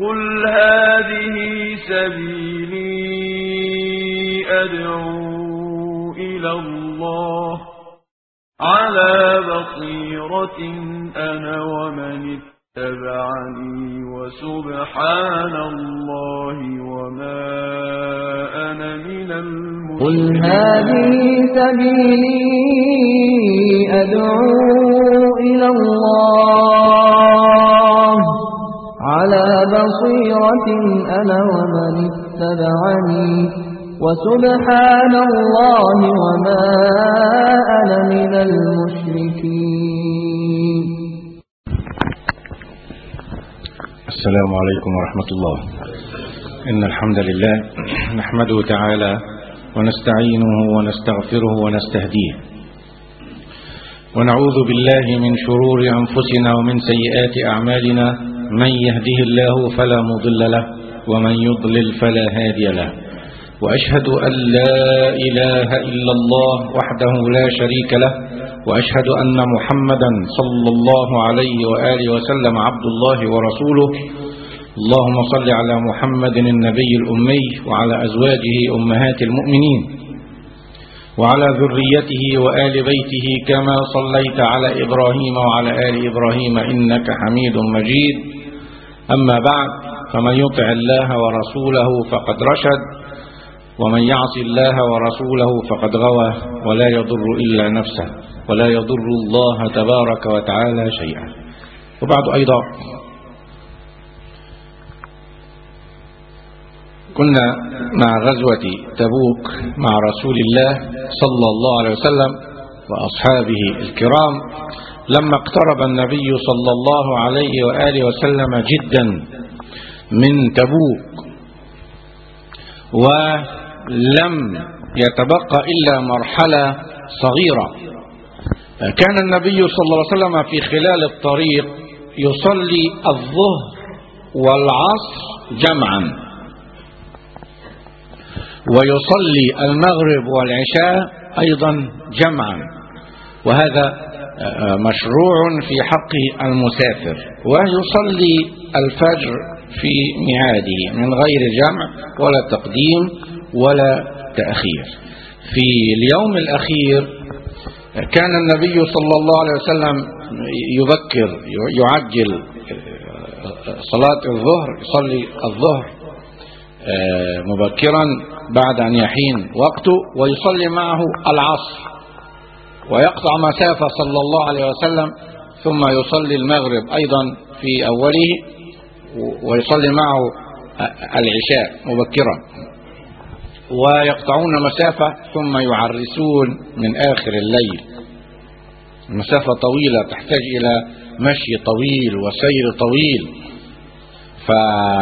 قل هذه سبيلي أدعو إلى الله على بصيرة أنا ومن اتبعني وسبحان الله وما أنا من قل المشركين هذه سبيلي أدعو إلى الله على بصيرة أنا ومن اتبعني وسبحان الله وما أنا من المشركين السلام عليكم ورحمة الله إن الحمد لله نحمده تعالى ونستعينه ونستغفره ونستهديه ونعوذ بالله من شرور أنفسنا ومن سيئات أعمالنا من يهده الله فلا مضل له ومن يضلل فلا هادي له وأشهد أن لا إله إلا الله وحده لا شريك له وأشهد أن محمدا صلى الله عليه وآله وسلم عبد الله ورسوله اللهم صل على محمد النبي الأمي وعلى أزواجه أمهات المؤمنين وعلى ذريته وآل بيته كما صليت على إبراهيم وعلى آل إبراهيم إنك حميد مجيد أما بعد فمن يطع الله ورسوله فقد رشد ومن يعص الله ورسوله فقد غوى ولا يضر إلا نفسه ولا يضر الله تبارك وتعالى شيئا وبعد أيضا كنا مع غزوة تبوك مع رسول الله صلى الله عليه وسلم وأصحابه الكرام لما اقترب النبي صلى الله عليه وآله وسلم جدا من تبوك ولم يتبقى إلا مرحلة صغيرة كان النبي صلى الله عليه وسلم في خلال الطريق يصلي الظهر والعصر جمعا ويصلي المغرب والعشاء أيضا جمعا وهذا مشروع في حق المسافر ويصلي الفجر في ميعاده من غير جمع ولا تقديم ولا تأخير في اليوم الأخير كان النبي صلى الله عليه وسلم يبكر يعجل صلاة الظهر يصلي الظهر مبكرا بعد أن يحين وقته ويصلي معه العصر ويقطع مسافة صلى الله عليه وسلم ثم يصلي المغرب أيضا في أوله ويصلي معه العشاء مبكرا ويقطعون مسافة ثم يعرسون من آخر الليل مسافة طويلة تحتاج إلى مشي طويل وسير طويل ف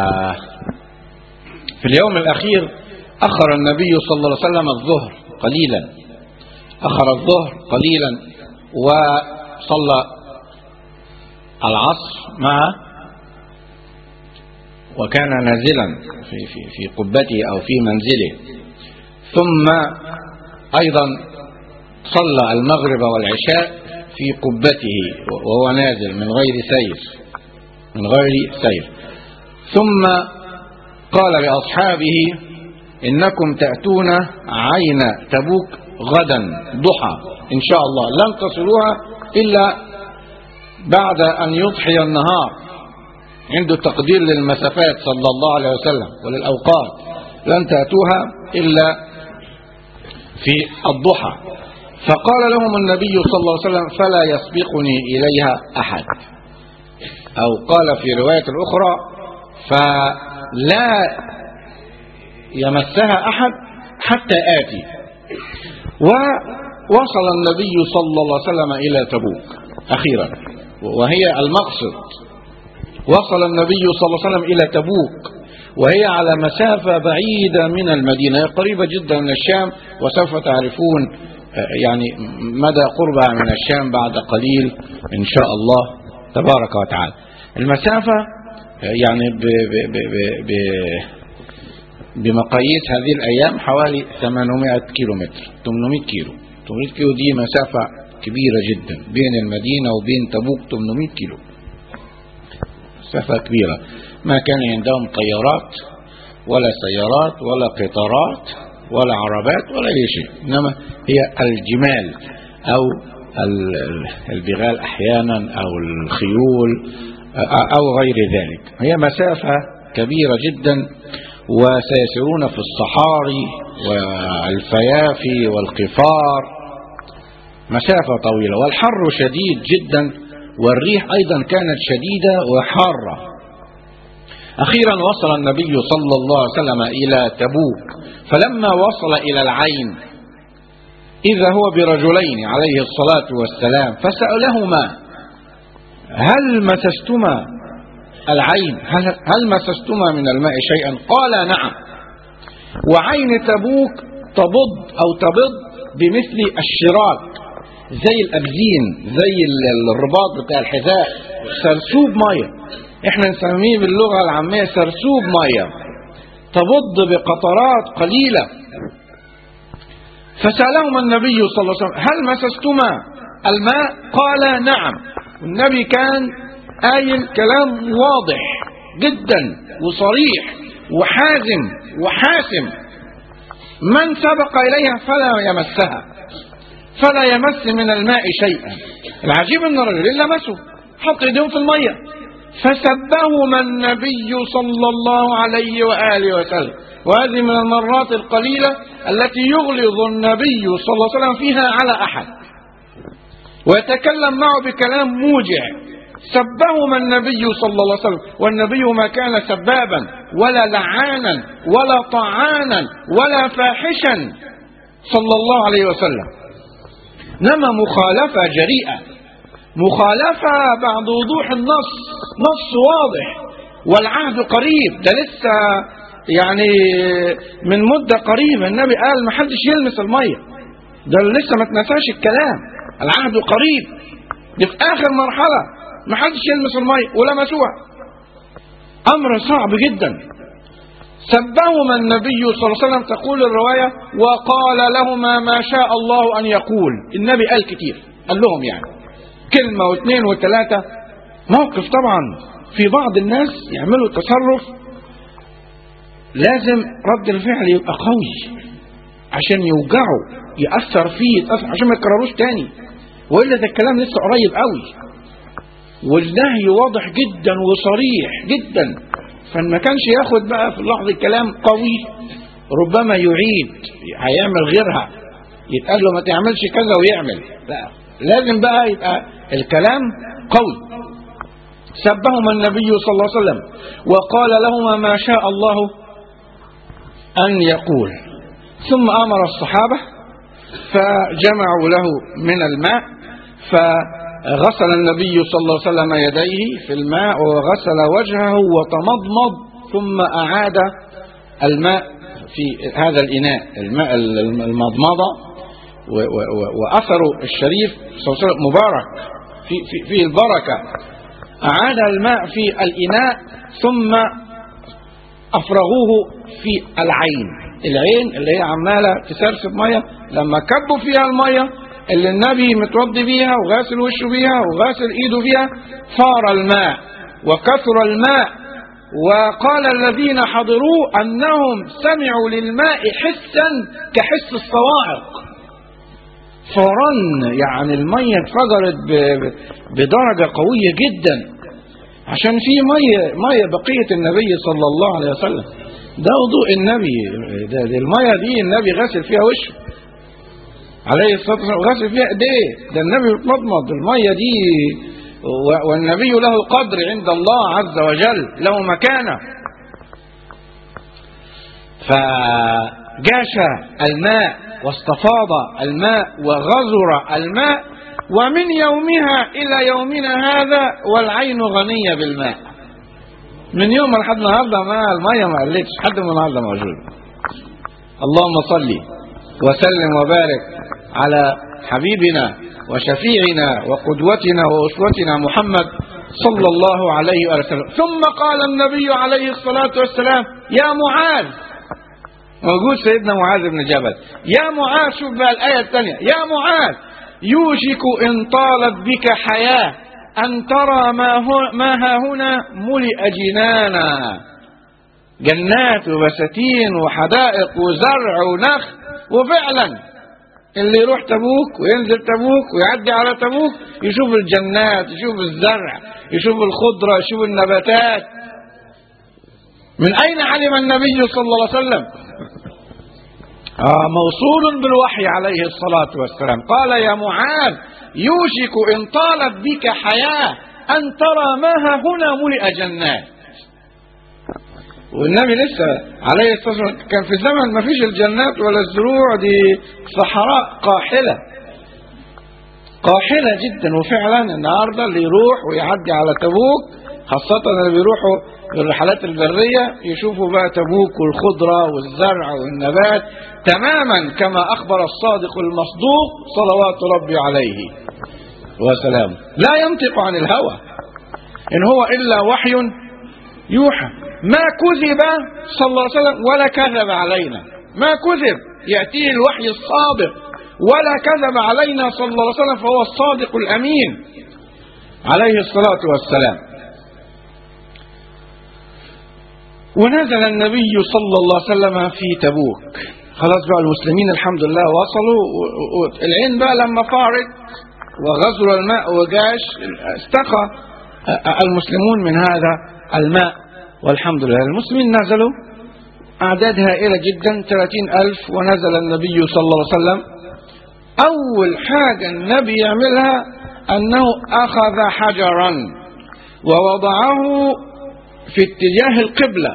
في اليوم الأخير أخر النبي صلى الله عليه وسلم الظهر قليلا أخر الظهر قليلا وصلى العصر مع وكان نازلا في, في, في قبته أو في منزله ثم أيضا صلى المغرب والعشاء في قبته وهو نازل من غير سير من غير سير ثم قال لأصحابه إنكم تأتون عين تبوك غدا ضحى إن شاء الله لن تصلوها إلا بعد أن يضحي النهار عنده تقدير للمسافات صلى الله عليه وسلم وللأوقات لن تأتوها إلا في الضحى فقال لهم النبي صلى الله عليه وسلم فلا يسبقني إليها أحد أو قال في رواية الأخرى فلا يمسها أحد حتى آتي ووصل النبي صلى الله عليه وسلم إلى تبوك أخيرا وهي المقصد وصل النبي صلى الله عليه وسلم إلى تبوك وهي على مسافة بعيدة من المدينة هي قريبة جدا من الشام وسوف تعرفون يعني مدى قربها من الشام بعد قليل إن شاء الله تبارك وتعالى المسافة يعني ب ب ب ب ب بمقاييس هذه الأيام حوالي 800 كيلو متر 800 كيلو 800 كيلو دي مسافة كبيرة جدا بين المدينة وبين تبوك 800 كيلو مسافة كبيرة ما كان عندهم طيارات ولا سيارات ولا قطارات ولا عربات ولا أي شيء إنما هي الجمال أو البغال أحيانا أو الخيول أو غير ذلك هي مسافة كبيرة جدا وسيسيرون في الصحاري والفيافي والقفار مسافة طويلة والحر شديد جدا والريح أيضا كانت شديدة وحارة أخيرا وصل النبي صلى الله عليه وسلم إلى تبوك فلما وصل إلى العين إذا هو برجلين عليه الصلاة والسلام فسألهما هل مسستما العين هل, هل مسستما من الماء شيئا قال نعم وعين تبوك تبض أو تبض بمثل الشراك زي الأبزين زي الرباط بتاع الحذاء سرسوب مية احنا نسميه باللغة العامية سرسوب مية تبض بقطرات قليلة فسألهما النبي صلى الله عليه وسلم هل مسستما الماء قال نعم والنبي كان قايل كلام واضح جدا وصريح وحازم وحاسم من سبق إليها فلا يمسها فلا يمس من الماء شيئا العجيب ان الرجلين لمسوا حط ايديهم في الميه فسبهما النبي صلى الله عليه واله وسلم وهذه من المرات القليله التي يغلظ النبي صلى الله عليه وسلم فيها على احد ويتكلم معه بكلام موجع سبهما النبي صلى الله عليه وسلم والنبي ما كان سبابا ولا لعانا ولا طعانا ولا فاحشا صلى الله عليه وسلم انما مخالفه جريئه مخالفه بعد وضوح النص نص واضح والعهد قريب ده لسه يعني من مده قريبه النبي قال ما حدش يلمس الميه ده لسه ما تنساش الكلام العهد قريب دي في اخر مرحله ما حدش يلمس الميه ولمسوها امر صعب جدا سبهما النبي صلى الله عليه وسلم تقول الرواية وقال لهما ما شاء الله أن يقول النبي قال كتير قال لهم يعني كلمة واثنين وثلاثة موقف طبعا في بعض الناس يعملوا تصرف لازم رد الفعل يبقى قوي عشان يوجعه يأثر فيه يتأثر عشان ما يكرروش تاني وإلا ده الكلام لسه قريب قوي والنهي واضح جدا وصريح جدا فما كانش ياخد بقى في اللحظة الكلام قوي ربما يعيد هيعمل غيرها يتقال له ما تعملش كذا ويعمل لا لازم بقى يبقى الكلام قوي سبهما النبي صلى الله عليه وسلم وقال لهما ما شاء الله أن يقول ثم أمر الصحابة فجمعوا له من الماء فغسل النبي صلى الله عليه وسلم يديه في الماء وغسل وجهه وتمضمض ثم أعاد الماء في هذا الإناء الماء المضمضة وأثره الشريف صلى الله عليه وسلم مبارك في في فيه البركة أعاد الماء في الإناء ثم أفرغوه في العين العين اللي هي عمالة تسرسب مية لما كبوا فيها المية اللي النبي متوضي بيها وغاسل وشه بيها وغاسل ايده بيها فار الماء وكثر الماء وقال الذين حضروا انهم سمعوا للماء حسا كحس الصواعق فورا يعني المية انفجرت بدرجة قوية جدا عشان في مية مية بقية النبي صلى الله عليه وسلم ده وضوء النبي ده دي المية دي النبي غسل فيها وشه عليه الصلاة والسلام غسل فيها ايديه ده النبي مضمض المية دي والنبي له قدر عند الله عز وجل له مكانة فجاش الماء واستفاض الماء وغزر الماء ومن يومها إلى يومنا هذا والعين غنية بالماء من يوم لحد النهارده ما المية ما قلتش حد من النهارده موجود اللهم صل وسلم وبارك على حبيبنا وشفيعنا وقدوتنا وأسوتنا محمد صلى الله عليه وسلم ثم قال النبي عليه الصلاة والسلام يا معاذ موجود سيدنا معاذ بن جبل يا معاذ شوف بقى الآية الثانية يا معاذ يوشك إن طالت بك حياة أن ترى ما, هو ما ها هنا ملئ جنانا جنات وبساتين وحدائق وزرع ونخل وفعلا اللي يروح تبوك وينزل تبوك ويعدي على تبوك يشوف الجنات يشوف الزرع يشوف الخضرة يشوف النباتات من أين علم النبي صلى الله عليه وسلم آه موصول بالوحي عليه الصلاة والسلام قال يا معاذ يوشك إن طالت بك حياة أن ترى ما ها هنا ملئ جنات والنبي لسه عليه الصلاة والسلام كان في زمن ما فيش الجنات ولا الزروع دي صحراء قاحلة قاحلة جدا وفعلا النهاردة اللي يروح ويعدي على تبوك خاصة اللي بيروحوا الرحلات البرية يشوفوا بقى تبوك والخضرة والزرع والنبات تماما كما أخبر الصادق المصدوق صلوات ربي عليه وسلامه لا ينطق عن الهوى إن هو إلا وحي يوحى ما كذب صلى الله عليه وسلم ولا كذب علينا ما كذب يأتيه الوحي الصادق ولا كذب علينا صلى الله عليه وسلم فهو الصادق الأمين عليه الصلاة والسلام ونزل النبي صلى الله عليه وسلم في تبوك خلاص بقى المسلمين الحمد لله وصلوا العين بقى لما فارت وغزل الماء وجاش استقى المسلمون من هذا الماء والحمد لله المسلمين نزلوا أعداد هائلة جدا ثلاثين ألف ونزل النبي صلى الله عليه وسلم أول حاجة النبي يعملها أنه أخذ حجرا ووضعه في اتجاه القبلة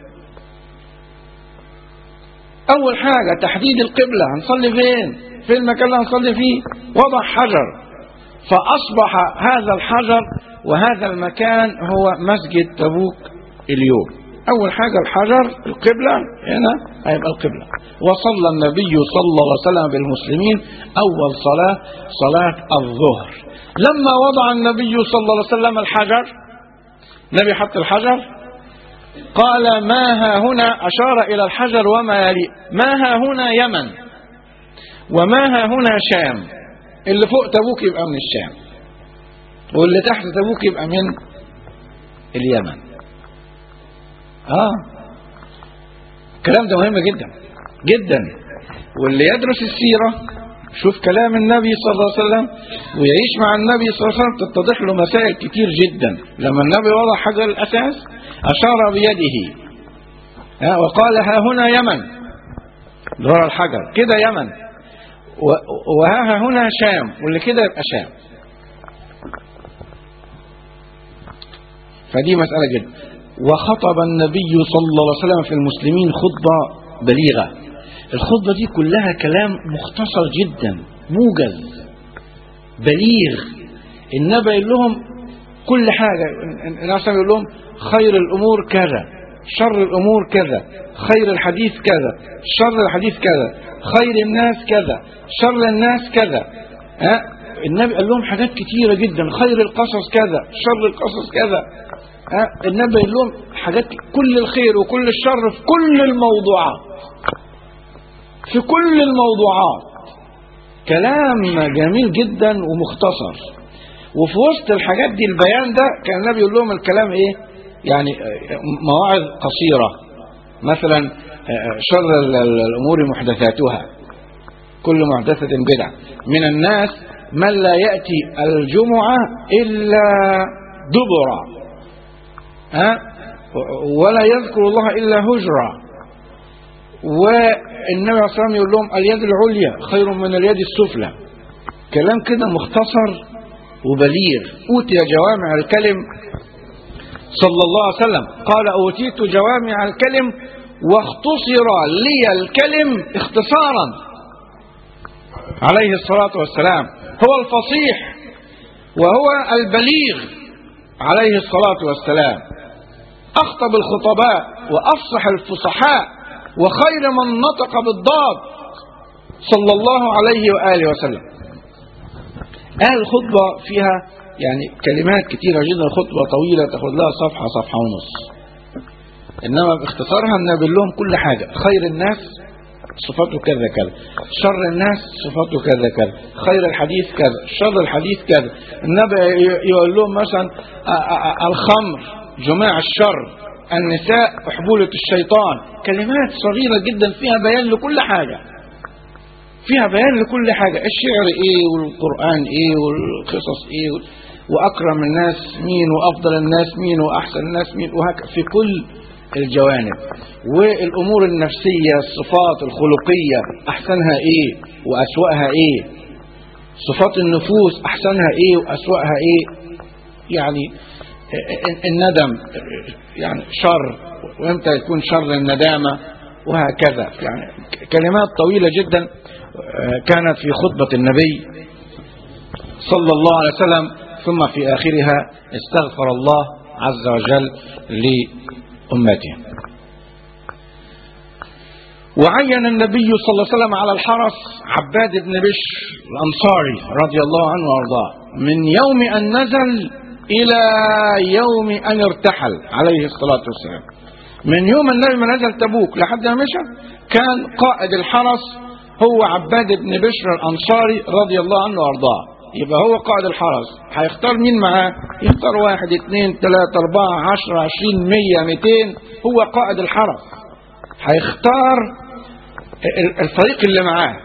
أول حاجة تحديد القبلة هنصلي فين في المكان اللي هنصلي فيه وضع حجر فأصبح هذا الحجر وهذا المكان هو مسجد تبوك اليوم أول حاجة الحجر القبلة هنا هيبقى القبلة وصلى النبي صلى الله عليه وسلم بالمسلمين أول صلاة صلاة الظهر لما وضع النبي صلى الله عليه وسلم الحجر النبي حط الحجر قال ما ها هنا أشار إلى الحجر وما يلي ما ها هنا يمن وما ها هنا شام اللي فوق تبوك يبقى من الشام واللي تحت تبوك يبقى من اليمن اه الكلام ده مهم جدا جدا واللي يدرس السيرة شوف كلام النبي صلى الله عليه وسلم ويعيش مع النبي صلى الله عليه وسلم تتضح له مسائل كتير جدا لما النبي وضع حجر الأساس أشار بيده ها وقال ها هنا يمن دور الحجر كده يمن وها هنا شام واللي كده يبقى شام فدي مسألة جدا وخطب النبي صلى الله عليه وسلم في المسلمين خطبة بليغة الخطبة دي كلها كلام مختصر جدا موجز بليغ النبي يقول لهم كل حاجة الناس يقول لهم خير الأمور كذا شر الأمور كذا خير الحديث كذا شر الحديث كذا خير الناس كذا شر الناس كذا ها النبي قال لهم حاجات كتيرة جدا خير القصص كذا شر القصص كذا ها النبي قال لهم حاجات كل الخير وكل الشر في كل الموضوعات في كل الموضوعات كلام جميل جدا ومختصر وفي وسط الحاجات دي البيان ده كان النبي يقول لهم الكلام ايه يعني مواعظ قصيرة مثلا شر الأمور محدثاتها كل محدثة بدعة من الناس من لا يأتي الجمعة إلا دبرا ها ولا يذكر الله إلا هجرا والنبي عليه الصلاة والسلام يقول لهم اليد العليا خير من اليد السفلى كلام كده مختصر وبليغ أوتي جوامع الكلم صلى الله عليه وسلم قال أوتيت جوامع الكلم واختصر لي الكلم اختصارا عليه الصلاة والسلام هو الفصيح وهو البليغ عليه الصلاة والسلام أخطب الخطباء وأفصح الفصحاء وخير من نطق بالضاد صلى الله عليه وآله وسلم قال الخطبة فيها يعني كلمات كتيرة جدا خطبة طويلة تاخد لها صفحة صفحة ونص إنما باختصارها النبي لهم كل حاجة خير الناس صفاته كذا كذا شر الناس صفاته كذا كذا خير الحديث كذا شر الحديث كذا النبي يقول لهم مثلا الخمر جماع الشر النساء حبولة الشيطان كلمات صغيرة جدا فيها بيان لكل حاجة فيها بيان لكل حاجة الشعر ايه والقرآن ايه والقصص ايه واكرم الناس مين وافضل الناس مين واحسن الناس مين وهكذا في كل الجوانب والامور النفسيه الصفات الخلقيه احسنها ايه واسواها ايه صفات النفوس احسنها ايه واسواها ايه يعني الندم يعني شر وامتى يكون شر الندامه وهكذا يعني كلمات طويله جدا كانت في خطبه النبي صلى الله عليه وسلم ثم في آخرها استغفر الله عز وجل لأمته وعين النبي صلى الله عليه وسلم على الحرس عباد بن بشر الأنصاري رضي الله عنه وأرضاه من يوم أن نزل إلى يوم أن ارتحل عليه الصلاة والسلام من يوم النبي ما نزل تبوك لحد ما مشى كان قائد الحرس هو عباد بن بشر الأنصاري رضي الله عنه وأرضاه يبقى هو قائد الحرس هيختار مين معاه يختار واحد اثنين ثلاثة أربعة عشرة عشرين مية ميتين هو قائد الحرس هيختار الفريق اللي معاه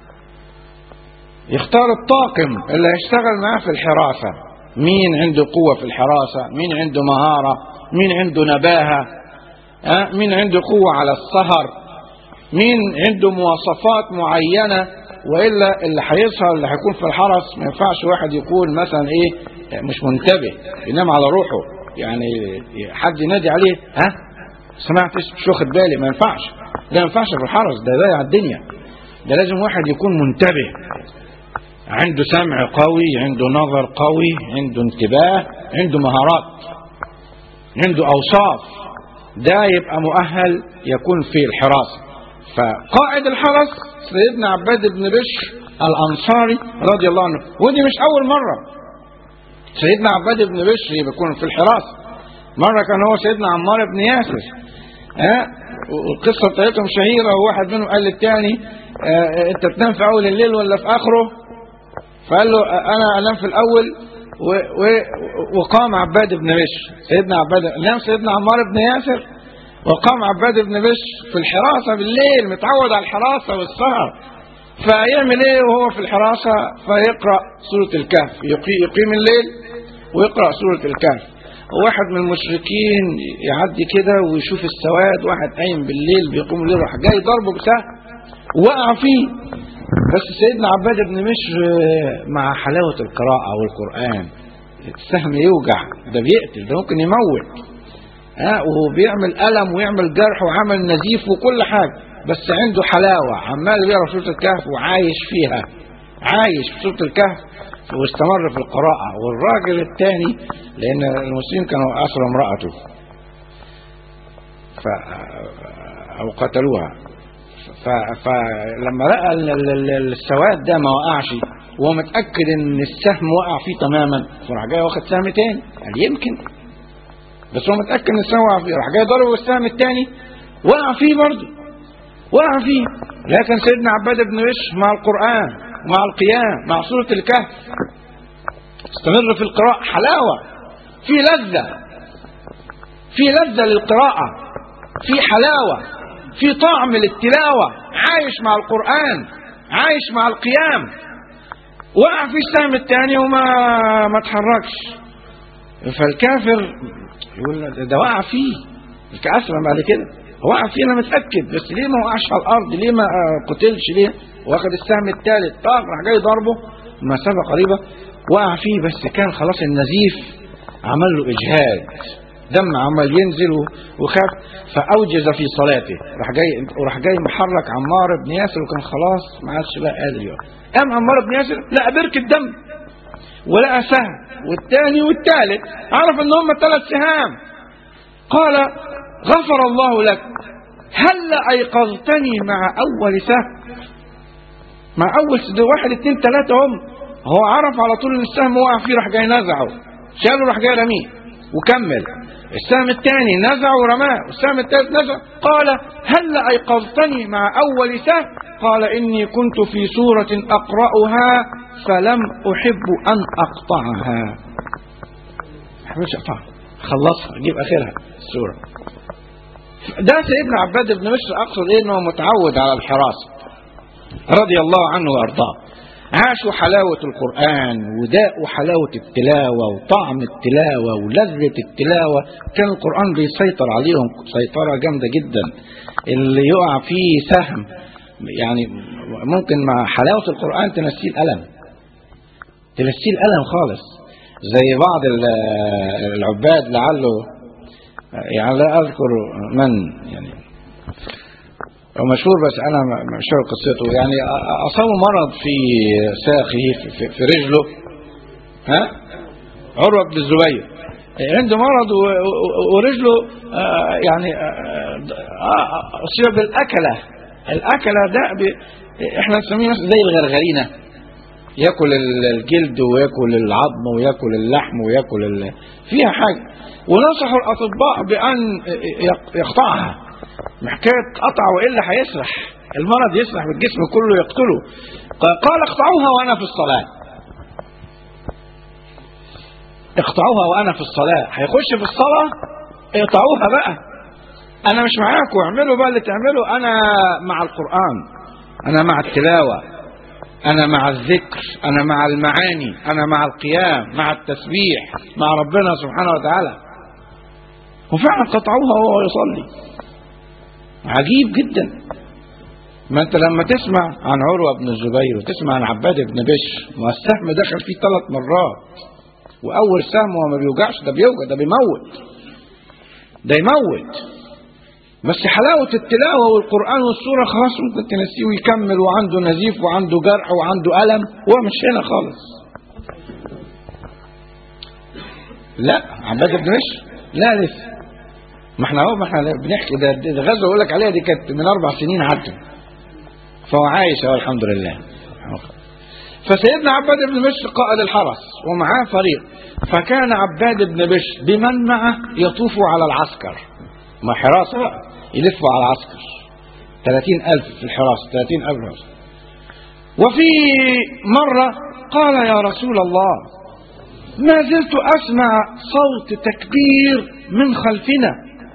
يختار الطاقم اللي هيشتغل معاه في الحراسة مين عنده قوة في الحراسة مين عنده مهارة مين عنده نباهة أه؟ مين عنده قوة على السهر مين عنده مواصفات معينة والا اللي هيسهر اللي هيكون في الحرس ما ينفعش واحد يكون مثلا ايه مش منتبه ينام على روحه يعني حد ينادي عليه ها سمعتش مش واخد بالي ما ينفعش ده ما ينفعش في الحرس ده ضايع الدنيا ده لازم واحد يكون منتبه عنده سمع قوي عنده نظر قوي عنده انتباه عنده مهارات عنده اوصاف ده يبقى مؤهل يكون في الحراسه فقائد الحرس سيدنا عباد بن بشر الأنصاري رضي الله عنه ودي مش أول مرة سيدنا عباد بن بشر بيكون في الحراسة مرة كان هو سيدنا عمار بن ياسر ها والقصة بتاعتهم شهيرة وواحد منهم قال للتاني اه انت تنام في اول الليل ولا في اخره فقال له انا انام في الاول و و وقام عباد بن بشر سيدنا عباد نام سيدنا عمار بن ياسر وقام عباد بن بشر في الحراسة بالليل متعود على الحراسة والسهر فيعمل ايه وهو في الحراسة فيقرأ سورة الكهف يقيم الليل ويقرأ سورة الكهف واحد من المشركين يعدي كده ويشوف السواد واحد قايم بالليل بيقوم الليل راح جاي ضربه بسهم وقع فيه بس سيدنا عباد بن بشر مع حلاوة القراءة والقرآن السهم يوجع ده بيقتل ده ممكن يموت ها وبيعمل ألم ويعمل جرح وعمل نزيف وكل حاجة بس عنده حلاوة عمال بيقرا سورة الكهف وعايش فيها عايش في سورة الكهف واستمر في القراءة والراجل الثاني لأن المسلمين كانوا أسروا امرأته ف أو قتلوها فلما لقى السواد ده ما وقعش وهو متأكد إن السهم وقع فيه تماما فراح جاي واخد سهم تاني قال يمكن بس هو متأكد ان السهم وقع فيه راح جاي ضربه السهم الثاني وقع فيه برضه وقع فيه لكن سيدنا عباد بن بشر مع القرآن مع القيام مع سورة الكهف استمر في القراءة حلاوة في لذة في لذة للقراءة في حلاوة في طعم للتلاوة عايش مع القرآن عايش مع القيام وقع في السهم الثاني وما ما تحركش فالكافر يقول ده وقع فيه الكافر بعد كده وقع فيه انا متاكد بس ليه ما وقعش على الارض ليه ما قتلش ليه واخد السهم الثالث طاق راح جاي ضربه مسافه قريبه وقع فيه بس كان خلاص النزيف عمل له اجهاد دم عمال ينزل وخاف فاوجز في صلاته راح جاي وراح جاي محرك عمار بن ياسر وكان خلاص ما عادش بقى قادر يقف قام عمار بن ياسر لقى بركه دم ولقى سهم والثاني والثالث عرف ان هم ثلاث سهام قال غفر الله لك هل ايقظتني مع اول سهم مع اول سهم واحد اثنين ثلاثه هم هو عرف على طول ان السهم وقع فيه راح جاي نزعه شاله راح جاي رميه وكمل السهم الثاني نزع ورماه السهم الثالث نزع قال هل أيقظتني مع أول سهم قال إني كنت في سورة أقرأها فلم أحب أن أقطعها ما أحبش أقطعها خلصها أجيب آخرها السورة ده سيدنا عباد بن مشر أقصد إيه إنه متعود على الحراسة رضي الله عنه وأرضاه عاشوا حلاوة القرآن وداقوا حلاوة التلاوة وطعم التلاوة ولذة التلاوة كان القرآن بيسيطر عليهم سيطرة جامدة جدا اللي يقع فيه سهم يعني ممكن مع حلاوة القرآن تنسيه الألم تنسيه الألم خالص زي بعض ال- العباد لعله يعني لا أذكر من يعني هو مشهور بس انا م- مش عارف قصته يعني أ- اصابه مرض في ساقه في, في, في رجله ها عروه بن الزبير عنده مرض و- و- ورجله آه، يعني آه، آه، اصيب بالاكله الاكله ده ب- احنا نسميه مثلا زي الغرغرينه ياكل ال- الجلد وياكل العظم وياكل اللحم وياكل ال... فيها حاجه ونصحوا الاطباء بان يق- يقطعها حكايه قطع والا هيسرح المرض يسرح بالجسم كله يقتله ق- قال اقطعوها وانا في الصلاه اقطعوها وانا في الصلاه هيخش في الصلاه اقطعوها بقى انا مش معاكم اعملوا بقى اللي تعملوا انا مع القران انا مع التلاوه انا مع الذكر انا مع المعاني انا مع القيام مع التسبيح مع ربنا سبحانه وتعالى وفعلا قطعوها وهو يصلي عجيب جدا ما انت لما تسمع عن عروة بن الزبير وتسمع عن عباد بن بشر ما السهم دخل فيه ثلاث مرات واول سهم هو ما بيوجعش ده بيوجع ده بيموت ده يموت بس حلاوة التلاوة والقرآن والسورة خلاص ممكن تنسيه ويكمل وعنده نزيف وعنده جرح وعنده ألم هو مش هنا خالص لا عباد بن بشر لا لسه ما احنا اهو ما احنا بنحكي ده, ده ده غزوه اقول لك عليها دي كانت من اربع سنين عدوا فهو عايش اهو الحمد لله فسيدنا عباد بن بشر قائد الحرس ومعاه فريق فكان عباد بن بشر بمن معه يطوف على العسكر ما حراسه بقى يلفوا على العسكر 30000 في الحراسه 30000 حراسه وفي مرة قال يا رسول الله ما زلت أسمع صوت تكبير من خلفنا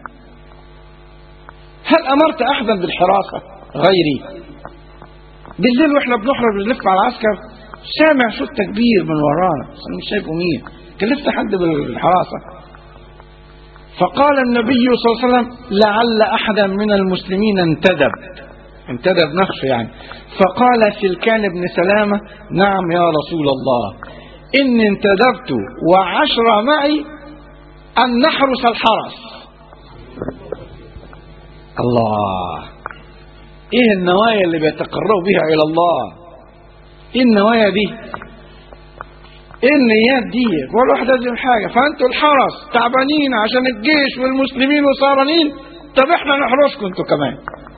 هل أمرت أحدا بالحراسة غيري بالليل وإحنا بنحرر بنلف على العسكر سامع صوت تكبير من ورانا بس أنا مش شايفه مين كلفت حد بالحراسة فقال النبي صلى الله عليه وسلم لعل أحدا من المسلمين انتدب انتدب نفسه يعني فقال سلكان بن سلامة نعم يا رسول الله إني انتدبت وعشر معي أن نحرس الحرس الله ايه النوايا اللي بيتقربوا بها الى الله ايه النوايا دي ايه النيات دي كل واحد لازم حاجه فانتوا الحرس تعبانين عشان الجيش والمسلمين وسهرانين طب احنا نحرسكم انتوا كمان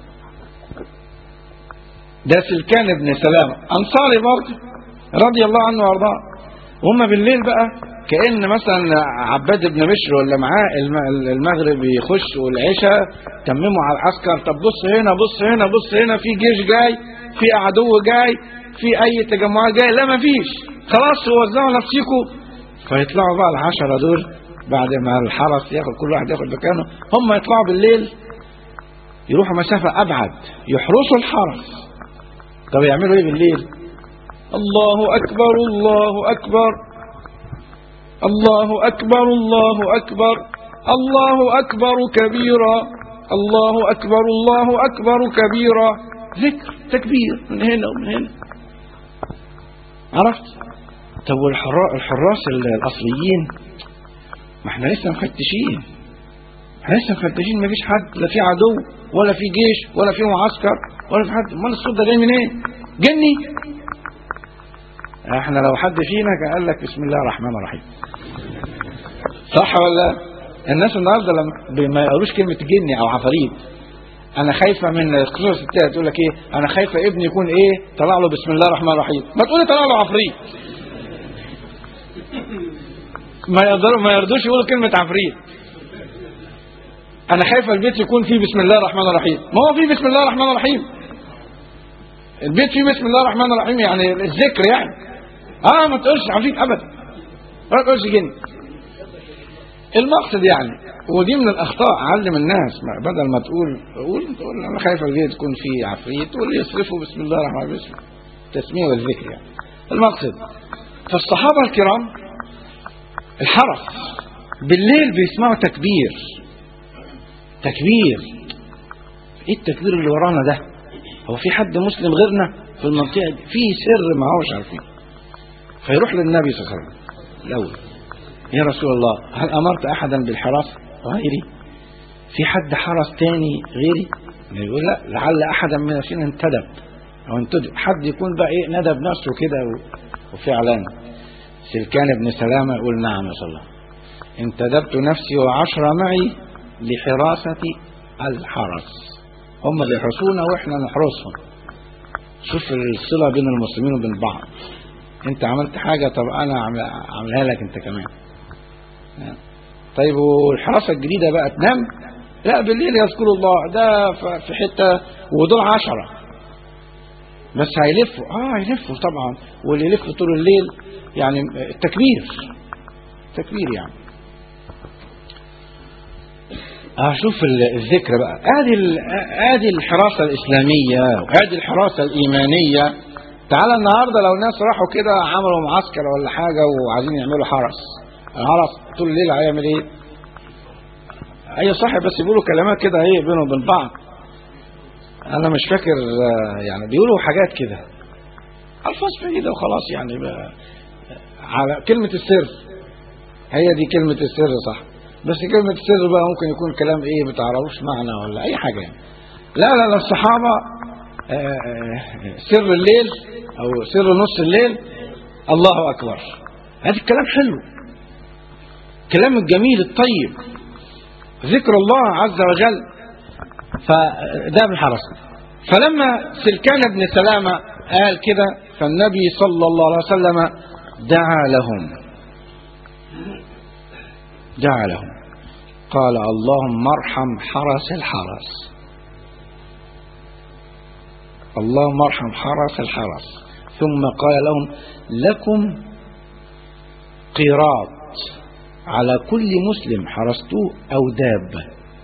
ده سلكان بن سلامة أنصاري برضه رضي الله عنه وأرضاه وهم بالليل بقى كأن مثلا عباد بن بشر ولا معاه الم- المغرب يخش والعشاء تمموا على العسكر طب بص هنا بص هنا بص هنا في جيش جاي في عدو جاي في أي تجمعات جاي لا مفيش خلاص وزعوا نفسيكم فيطلعوا بقى العشرة دول بعد ما الحرس ياخد كل واحد ياخد مكانه هم يطلعوا بالليل يروحوا مسافة أبعد يحرسوا الحرس طب يعملوا ايه بالليل الله اكبر الله اكبر الله اكبر الله اكبر الله اكبر كبيرا الله اكبر الله اكبر كبيرا ذكر تكبير من هنا ومن هنا عرفت طب والحراس الحراس الاصليين ما احنا لسه مفتشين احنا لسه مفتشين ما فيش حد لا في عدو ولا في جيش ولا في معسكر ولا في حد امال الصوت ده جاي منين جني احنا لو حد فينا كان قال لك بسم الله الرحمن الرحيم صح ولا الناس النهارده لما ما يقولوش كلمه جني او عفاريت انا خايفه من خصوصا الستات تقول لك ايه انا خايفه ابني يكون ايه طلع له بسم الله الرحمن الرحيم ما تقولي طلع له عفريت ما يقدروا ما يرضوش يقولوا كلمه عفريت انا خايف البيت يكون فيه بسم الله الرحمن الرحيم ما هو فيه بسم الله الرحمن الرحيم البيت فيه بسم الله الرحمن الرحيم يعني الذكر يعني اه ما تقولش عفريت ابدا ما تقولش جن المقصد يعني ودي من الاخطاء علم الناس ما- بدل ما تقول قول تقول انا خايف البيت يكون فيه عفريت تقول يصرفوا بسم الله الرحمن الرحيم التسميه والذكر يعني المقصد فالصحابه الكرام الحرس بالليل بيسمعوا تكبير تكبير ايه التكبير اللي ورانا ده هو في حد مسلم غيرنا في المنطقه دي في سر ما هوش عارفين فيروح للنبي صلى الله عليه وسلم الاول يا رسول الله هل امرت احدا بالحراسه غيري في حد حرس تاني غيري يقول لا لعل احدا من الذين انتدب او انتدب حد يكون بقى ايه ندب نفسه كده و- وفعلا سلكان بن سلامه يقول نعم يا صلى الله انتدبت نفسي وعشرة معي لحراسة الحرس هم اللي يحرسونا واحنا نحرسهم شوف الصلة بين المسلمين وبين بعض انت عملت حاجة طب انا عامل- عاملها لك انت كمان طيب والحراسة الجديدة بقى تنام لا بالليل يذكروا الله ده ف- في حتة ودول عشرة بس هيلفوا اه هيلفوا طبعا واللي يلف طول الليل يعني التكبير تكبير يعني اشوف الذكر بقى ادي ال- ادي الحراسه الاسلاميه وادي الحراسه الايمانيه تعالى النهارده لو الناس راحوا كده عملوا معسكر ولا حاجه وعايزين يعملوا حرس الحرس طول الليل هيعمل ايه؟ اي صاحب بس بيقولوا كلمات كده ايه بينهم وبين بعض انا مش فاكر آه، يعني بيقولوا حاجات كده الفاظ بعيده وخلاص يعني بقى على كلمه السر هي دي كلمه السر صح بس كلمة السر بقى ممكن يكون كلام ايه ما تعرفوش معنى ولا اي حاجة يعني. لا لا لا الصحابة آه، آه، سر الليل او سر نص الليل الله اكبر هذا الكلام حلو كلام الجميل الطيب ذكر الله عز وجل فده بالحرس فلما سلكان بن سلامة قال كده فالنبي صلى الله عليه وسلم دعا لهم دعا لهم قال اللهم ارحم حرس الحرس اللهم ارحم حرس الحرس ثم قال لهم لكم قيراط على كل مسلم حرستوه أو دابة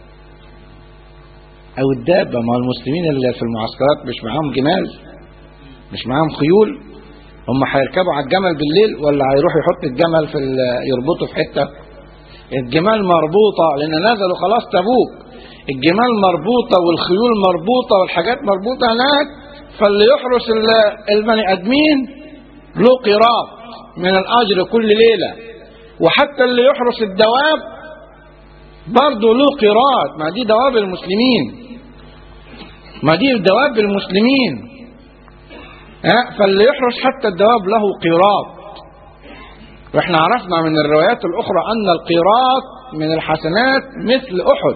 أو الدابة ما المسلمين اللي في المعسكرات مش معاهم جمال مش معاهم خيول هم هيركبوا على الجمل بالليل ولا هيروح يحط الجمل في ال- يربطه في حته الجمال مربوطة لأن نزلوا خلاص تبوك الجمال مربوطة والخيول مربوطة والحاجات مربوطة هناك فاللي يحرس ال- البني آدمين له قيراط من الأجر كل ليلة وحتى اللي يحرس الدواب برضه له قيراط ما دي دواب المسلمين ما دي دواب المسلمين ها فاللي يحرس حتى الدواب له قيراط واحنا عرفنا من الروايات الاخرى ان القيراط من الحسنات مثل احد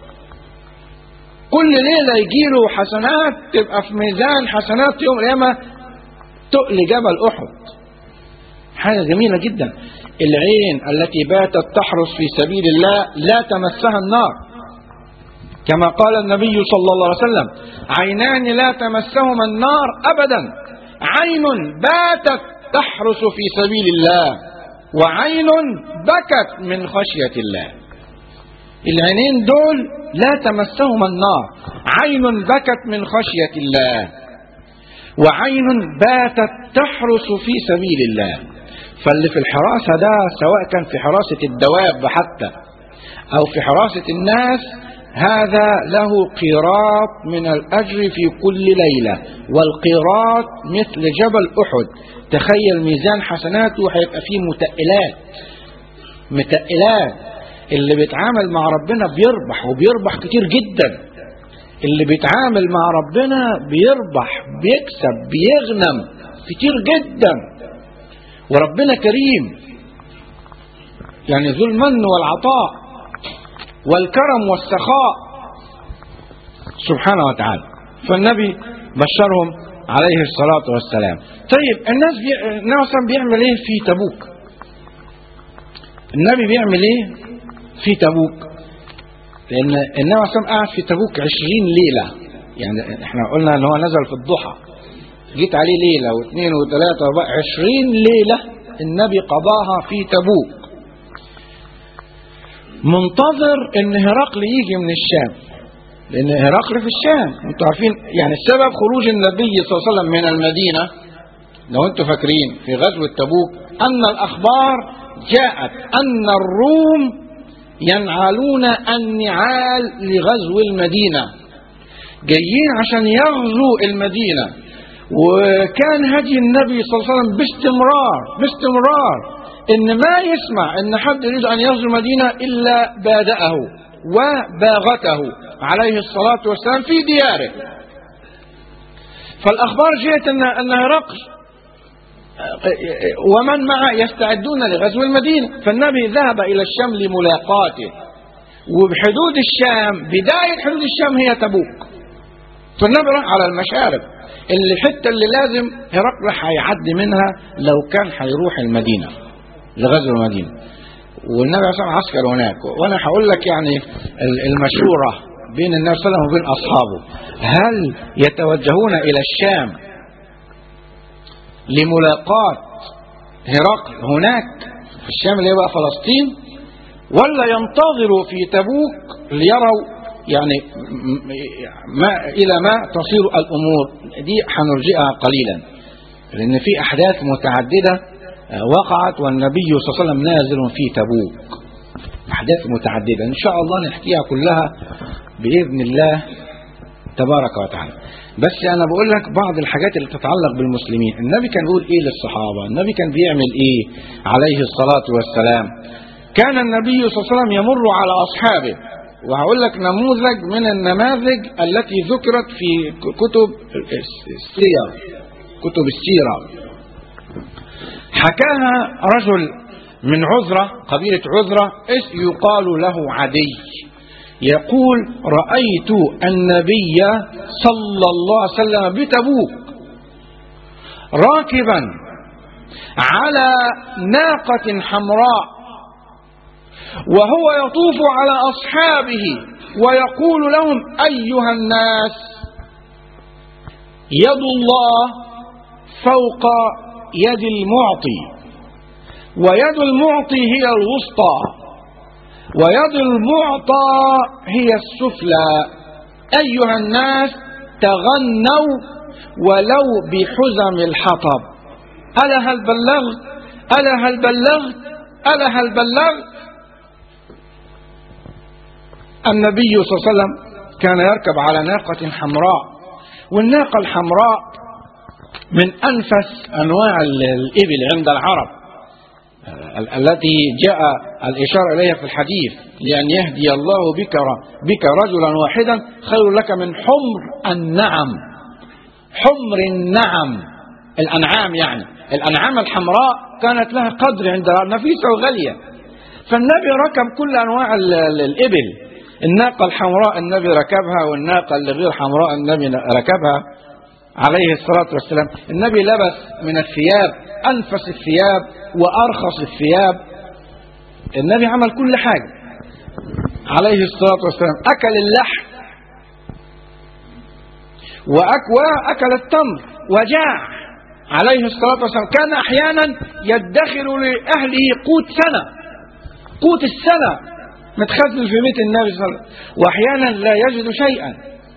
كل ليله يجيله حسنات تبقى في ميزان حسنات يوم القيامه تقل جبل احد حاجه جميله جدا العين التي باتت تحرس في سبيل الله لا تمسها النار كما قال النبي صلى الله عليه وسلم عينان لا تمسهما النار ابدا عين باتت تحرس في سبيل الله وعين بكت من خشيه الله العينين دول لا تمسهما النار عين بكت من خشيه الله وعين باتت تحرس في سبيل الله فاللي في الحراسه ده سواء كان في حراسه الدواب حتى او في حراسه الناس هذا له قيراط من الأجر في كل ليلة والقيراط مثل جبل أحد تخيل ميزان حسناته هيبقى فيه متقلات متقلات اللي بيتعامل مع ربنا بيربح وبيربح كتير جدا اللي بيتعامل مع ربنا بيربح بيكسب بيغنم كتير جدا وربنا كريم يعني ذو المن والعطاء والكرم والسخاء سبحانه وتعالى فالنبي بشرهم عليه الصلاة والسلام طيب الناس بي... النبي مثلا بيعمل ايه في تبوك النبي بيعمل ايه في تبوك لأن النبي عليه الصلاة والسلام قعد في تبوك 20 ليلة يعني احنا قلنا ان هو نزل في الضحى جيت عليه ليلة واثنين وثلاثة واربعة 20 ليلة النبي قضاها في تبوك منتظر ان هرقل يجي من الشام لان هرقل في الشام انتوا عارفين يعني السبب خروج النبي صلى الله عليه وسلم من المدينة لو انتوا فاكرين في غزوة تبوك ان الاخبار جاءت ان الروم ينعلون النعال لغزو المدينة جايين عشان يغزوا المدينة وكان هدي النبي صلى الله عليه وسلم باستمرار باستمرار ان ما يسمع ان حد يريد ان يغزو المدينة الا بادأه وباغته عليه الصلاة والسلام في دياره فالاخبار جاءت ان ان هرقل ومن معه يستعدون لغزو المدينة فالنبي ذهب إلى الشام لملاقاته وبحدود الشام بداية حدود الشام هي تبوك فالنبي راح على المشارب اللي الحتة اللي لازم هرقل هيعدي منها لو كان هيروح المدينة لغزو المدينة والنبي عليه الصلاة عسكر هناك وأنا هقول لك يعني المشورة بين النبي صلى الله عليه وسلم وبين أصحابه هل يتوجهون إلى الشام لملاقاة هرقل هناك في الشام اللي هي بقى فلسطين ولا ينتظروا في تبوك ليروا يعني ما الى ما تصير الامور دي هنرجئها قليلا لان في احداث متعدده وقعت والنبي صلى الله عليه وسلم نازل في تبوك احداث متعدده ان شاء الله نحكيها كلها باذن الله تبارك وتعالى بس انا بقول لك بعض الحاجات اللي تتعلق بالمسلمين النبي كان بيقول ايه للصحابه النبي كان بيعمل ايه عليه الصلاه والسلام كان النبي صلى الله عليه وسلم يمر على اصحابه وهقول لك نموذج من النماذج التي ذكرت في كتب السير كتب السيره حكاها رجل من عذره قبيله عذره يقال له عدي يقول رأيت النبي صلى الله عليه وسلم بتبوك راكبا على ناقة حمراء وهو يطوف على أصحابه ويقول لهم أيها الناس يد الله فوق يد المعطي ويد المعطي هي الوسطى ويد المعطى هي السفلى أيها الناس تغنوا ولو بحزم الحطب ألا هل بلغت ألا هل بلغت ألا هل بلغت النبي صلى الله عليه وسلم كان يركب على ناقة حمراء والناقة الحمراء من أنفس أنواع الإبل عند العرب التي جاء الإشارة إليها في الحديث لأن يهدي الله بك بك رجلا واحدا خير لك من حمر النعم حمر النعم الأنعام يعني الأنعام الحمراء كانت لها قدر عند نفيسة وغالية فالنبي ركب كل أنواع الإبل الناقة الحمراء النبي ركبها والناقة اللي غير حمراء النبي ركبها عليه الصلاة والسلام النبي لبس من الثياب أنفس الثياب وأرخص الثياب النبي عمل كل حاجة عليه الصلاة والسلام أكل اللحم وأكوى أكل التمر وجاع عليه الصلاة والسلام كان أحيانا يدخر لأهله قوت سنة قوت السنة متخزن في بيت النبي صلى الله عليه وسلم وأحيانا لا يجد شيئا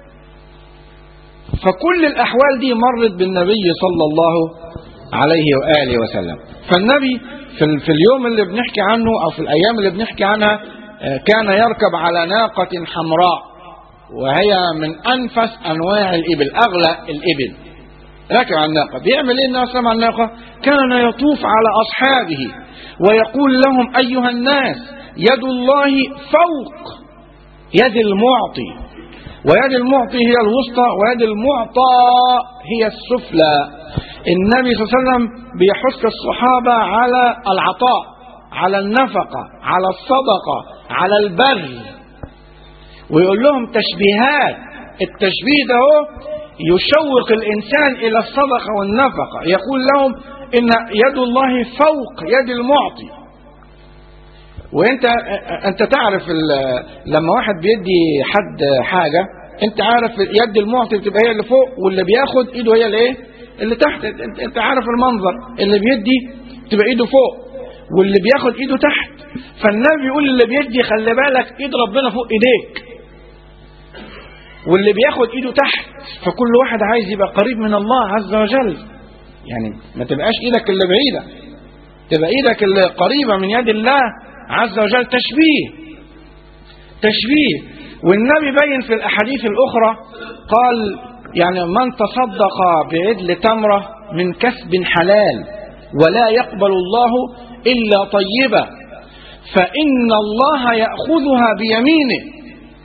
فكل الأحوال دي مرت بالنبي صلى الله عليه وآله وسلم فالنبي في, في اليوم اللي بنحكي عنه أو في الأيام اللي بنحكي عنها كان يركب على ناقة حمراء وهي من أنفس أنواع الإبل أغلى الإبل راكب على الناقة بيعمل إيه الناس على الناقة كان يطوف على أصحابه ويقول لهم أيها الناس يد الله فوق يد المعطي ويد المعطي هي الوسطى ويد المعطى هي السفلى النبي صلى الله عليه وسلم بيحث الصحابة على العطاء على النفقة على الصدقة على البذل ويقول لهم تشبيهات التشبيه ده هو يشوق الإنسان إلى الصدقة والنفقة يقول لهم إن يد الله فوق يد المعطي وانت انت تعرف ال- لما واحد بيدي حد حاجه انت عارف يد المعطي بتبقى هي اللي فوق واللي بياخد ايده هي اللي ايه اللي تحت انت, انت عارف المنظر اللي بيدي تبقى ايده فوق واللي بياخد ايده تحت فالنبي بيقول اللي بيدي خلي بالك ايد ربنا فوق ايديك واللي بياخد ايده تحت فكل واحد عايز يبقى قريب من الله عز وجل يعني ما تبقاش ايدك اللي بعيده تبقى ايدك اللي قريبه من يد الله عز وجل تشبيه تشبيه والنبي بين في الاحاديث الاخرى قال يعني من تصدق بعدل تمره من كسب حلال ولا يقبل الله الا طيبه فان الله ياخذها بيمينه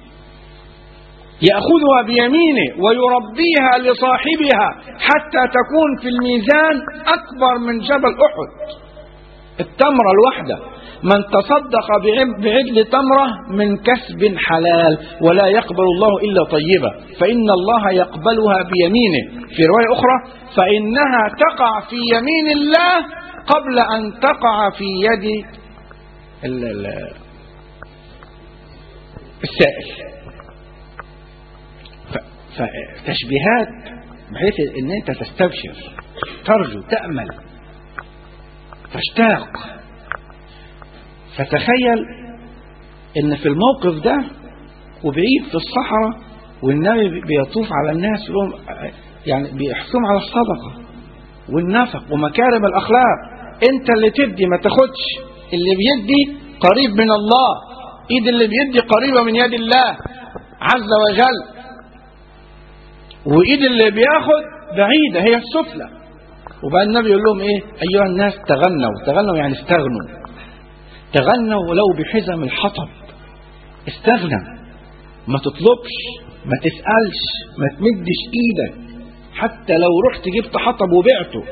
ياخذها بيمينه ويربيها لصاحبها حتى تكون في الميزان اكبر من جبل احد التمره الواحده من تصدق بعم- بعدل تمره من كسب حلال ولا يقبل الله الا طيبه فان الله يقبلها بيمينه في روايه اخرى فانها تقع في يمين الله قبل ان تقع في يد ال- ال- السائل ف- فتشبيهات بحيث ان انت تستبشر ترجو تامل تشتاق فتخيل ان في الموقف ده وبعيد في الصحراء والنبي بيطوف على الناس يقول لهم يعني بيحكم على الصدقه والنفق ومكارم الاخلاق انت اللي تدي ما تاخدش اللي بيدي قريب من الله ايد اللي بيدي قريبه من يد الله عز وجل وايد اللي بياخد بعيده هي السفلى وبقى النبي يقول لهم ايه ايها الناس تغنوا تغنوا يعني استغنوا تغنوا ولو بحزم الحطب استغنى ما تطلبش ما تسألش ما تمدش ايدك حتى لو رحت جبت حطب وبعته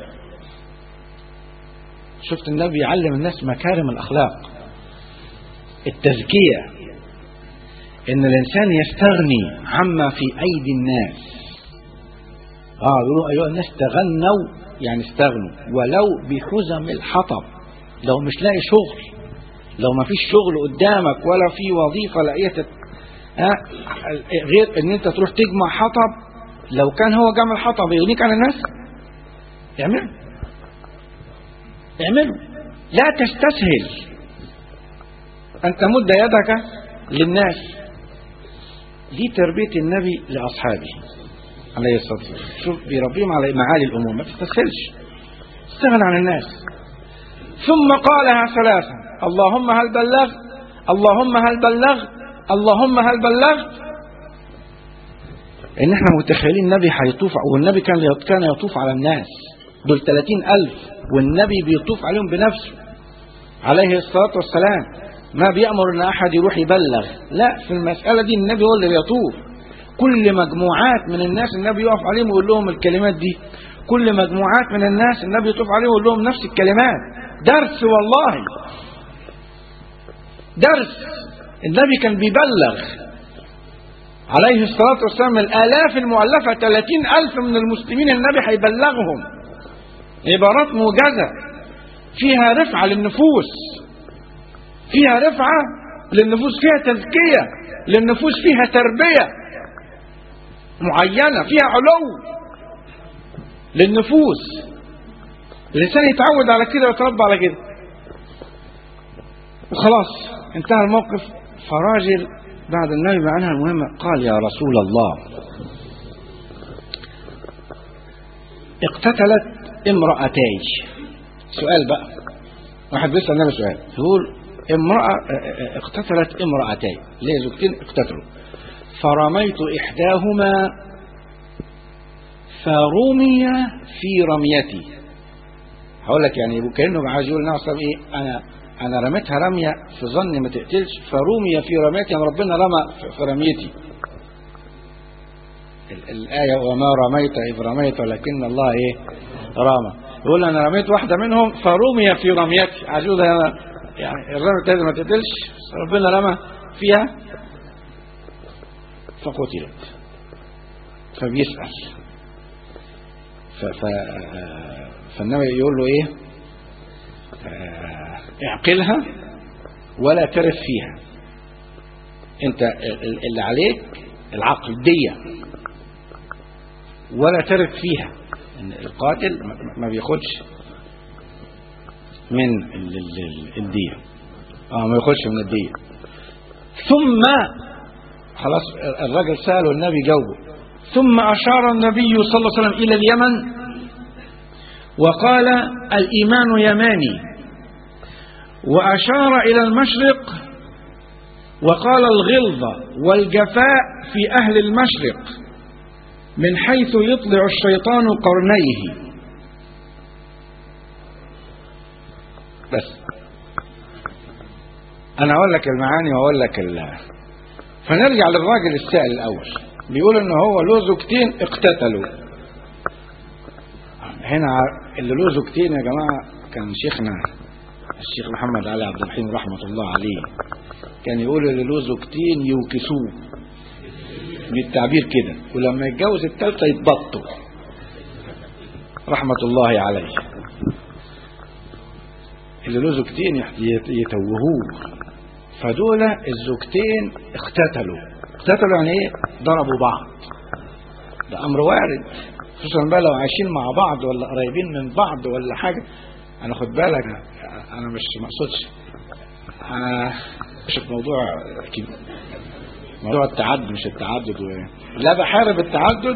شفت النبي يعلم الناس مكارم الاخلاق التزكية ان الانسان يستغني عما في ايدي الناس اه يقولوا ايها الناس تغنوا يعني استغنوا ولو بحزم الحطب لو مش لاقي شغل لو ما فيش شغل قدامك ولا في وظيفة لقيت ها غير ان انت تروح تجمع حطب لو كان هو جمع الحطب يغنيك عن الناس اعمله اعمله لا تستسهل ان تمد يدك للناس دي تربية النبي لأصحابه عليه الصلاة والسلام شوف بيربيهم على معالي الأمور ما تستسهلش استغنى عن الناس ثم قالها ثلاثا اللهم هل بلغت اللهم هل بلغت اللهم هل بلغت ان احنا متخيلين النبي هيطوف والنبي كان كان يطوف على الناس دول 30 ألف والنبي بيطوف عليهم بنفسه عليه الصلاة والسلام ما بيأمر ان احد يروح يبلغ لا في المسألة دي النبي هو اللي بيطوف كل مجموعات من الناس النبي يقف عليهم ويقول لهم الكلمات دي كل مجموعات من الناس النبي يطوف عليهم ويقول لهم نفس الكلمات درس والله درس النبي كان بيبلغ عليه الصلاة والسلام الآلاف المؤلفة 30 ألف من المسلمين النبي هيبلغهم عبارات موجزة فيها رفعة للنفوس فيها رفعة للنفوس فيها تزكية للنفوس فيها تربية معينة فيها علو للنفوس الإنسان يتعود على كده ويتربى على كده وخلاص انتهى الموقف فراجل بعد النبي معناها المهمة قال يا رسول الله اقتتلت امرأتي سؤال بقى واحد بيسأل النبي سؤال يقول امرأة اقتتلت امرأتي ليه زوجتين اقتتلوا فرميت إحداهما فرمي في رميتي هقول لك يعني كأنه عايز يقول لنا ايه انا انا رميتها رمية في ظني ما تقتلش فرمي في رميتي يعني ربنا رمى في رميتي الآية وما رميت إذ رميت ولكن الله إيه رمى يقول أنا رميت واحدة منهم فرمي في رميتي عجوز أنا يعني الرمية التالتة ما تقتلش ربنا رمى فيها فقتلت فبيسأل ف... ف... فالنبي يقول له ايه اعقلها ولا ترث فيها انت ال- اللي عليك العقل الدية ولا ترث فيها إن القاتل ما- ما بياخدش من ال- ال- ال- الدية اه ما ياخدش من الدية ثم خلاص الراجل سأله النبي جاوبه ثم أشار النبي صلى الله عليه وسلم إلى اليمن وقال الإيمان يماني وأشار إلى المشرق وقال الغلظة والجفاء في أهل المشرق من حيث يطلع الشيطان قرنيه بس أنا أقول لك المعاني وأقول لك ال... فنرجع للراجل السائل الأول بيقول إن هو له زوجتين اقتتلوا هنا ع- اللي له زوجتين يا جماعة كان شيخنا الشيخ محمد علي عبد الرحيم رحمة الله عليه كان يقول اللي له زوجتين يوكسوه بالتعبير كده ولما يتجوز الثالثة يتبطوا رحمة الله عليه اللي له زوجتين يح- يت- يتوهوه فدول الزوجتين اقتتلوا اقتتلوا يعني ايه ضربوا بعض ده امر وارد خصوصا بقى لو عايشين مع بعض ولا قريبين من بعض ولا حاجه انا خد بالك انا مش مقصودش انا مش في موضوع كده موضوع التعدد مش التعدد و... لا بحارب التعدد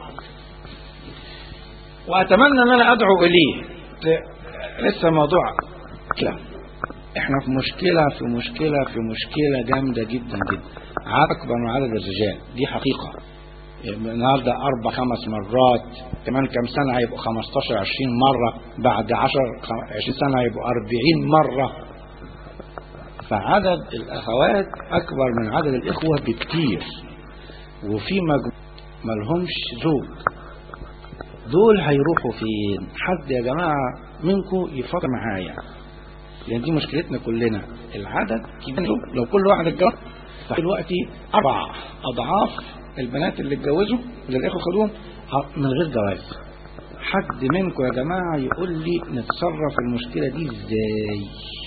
واتمنى ان انا ادعو اليه ت- لسه موضوع كده احنا في مشكله في مشكله في مشكله جامده جدا جدا عدد اكبر من عدد الرجال دي حقيقه النهارده اربع خمس مرات كمان كام سنه هيبقوا 15 20 مره بعد 10 خم- 20 سنه هيبقوا 40 مره فعدد الاخوات اكبر من عدد الاخوه بكتير وفي مجموعه ملهمش زوج دول هيروحوا فين حد يا جماعه منكم يفكر معايا لان دي مشكلتنا كلنا العدد كبير لو كل واحد اتجوز دلوقتي اربع اضعاف البنات اللي اتجوزوا اللي الاخوه خدوهم ه- من غير جواز حد منكم يا جماعه يقول لي نتصرف المشكله دي ازاي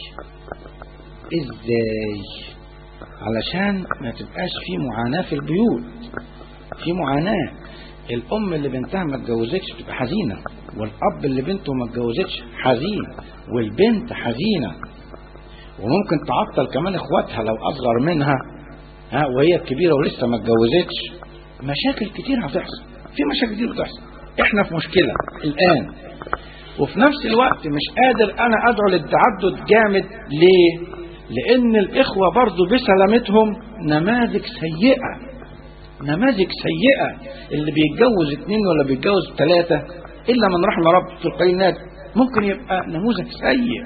ازاي علشان ما تبقاش في معاناه في البيوت في معاناه الام اللي بنتها ما اتجوزتش بتبقى حزينه والاب اللي بنته ما اتجوزتش حزين والبنت حزينه وممكن تعطل كمان اخواتها لو اصغر منها ها وهي الكبيره ولسه ما اتجوزتش مشاكل كتير هتحصل في مشاكل كتير بتحصل احنا في مشكله الان وفي نفس الوقت مش قادر انا ادعو للتعدد جامد ليه لان الاخوه برضو بسلامتهم نماذج سيئه نماذج سيئه اللي بيتجوز اتنين ولا بيتجوز ثلاثه الا من رحم رب في القينات ممكن يبقى نموذج سيء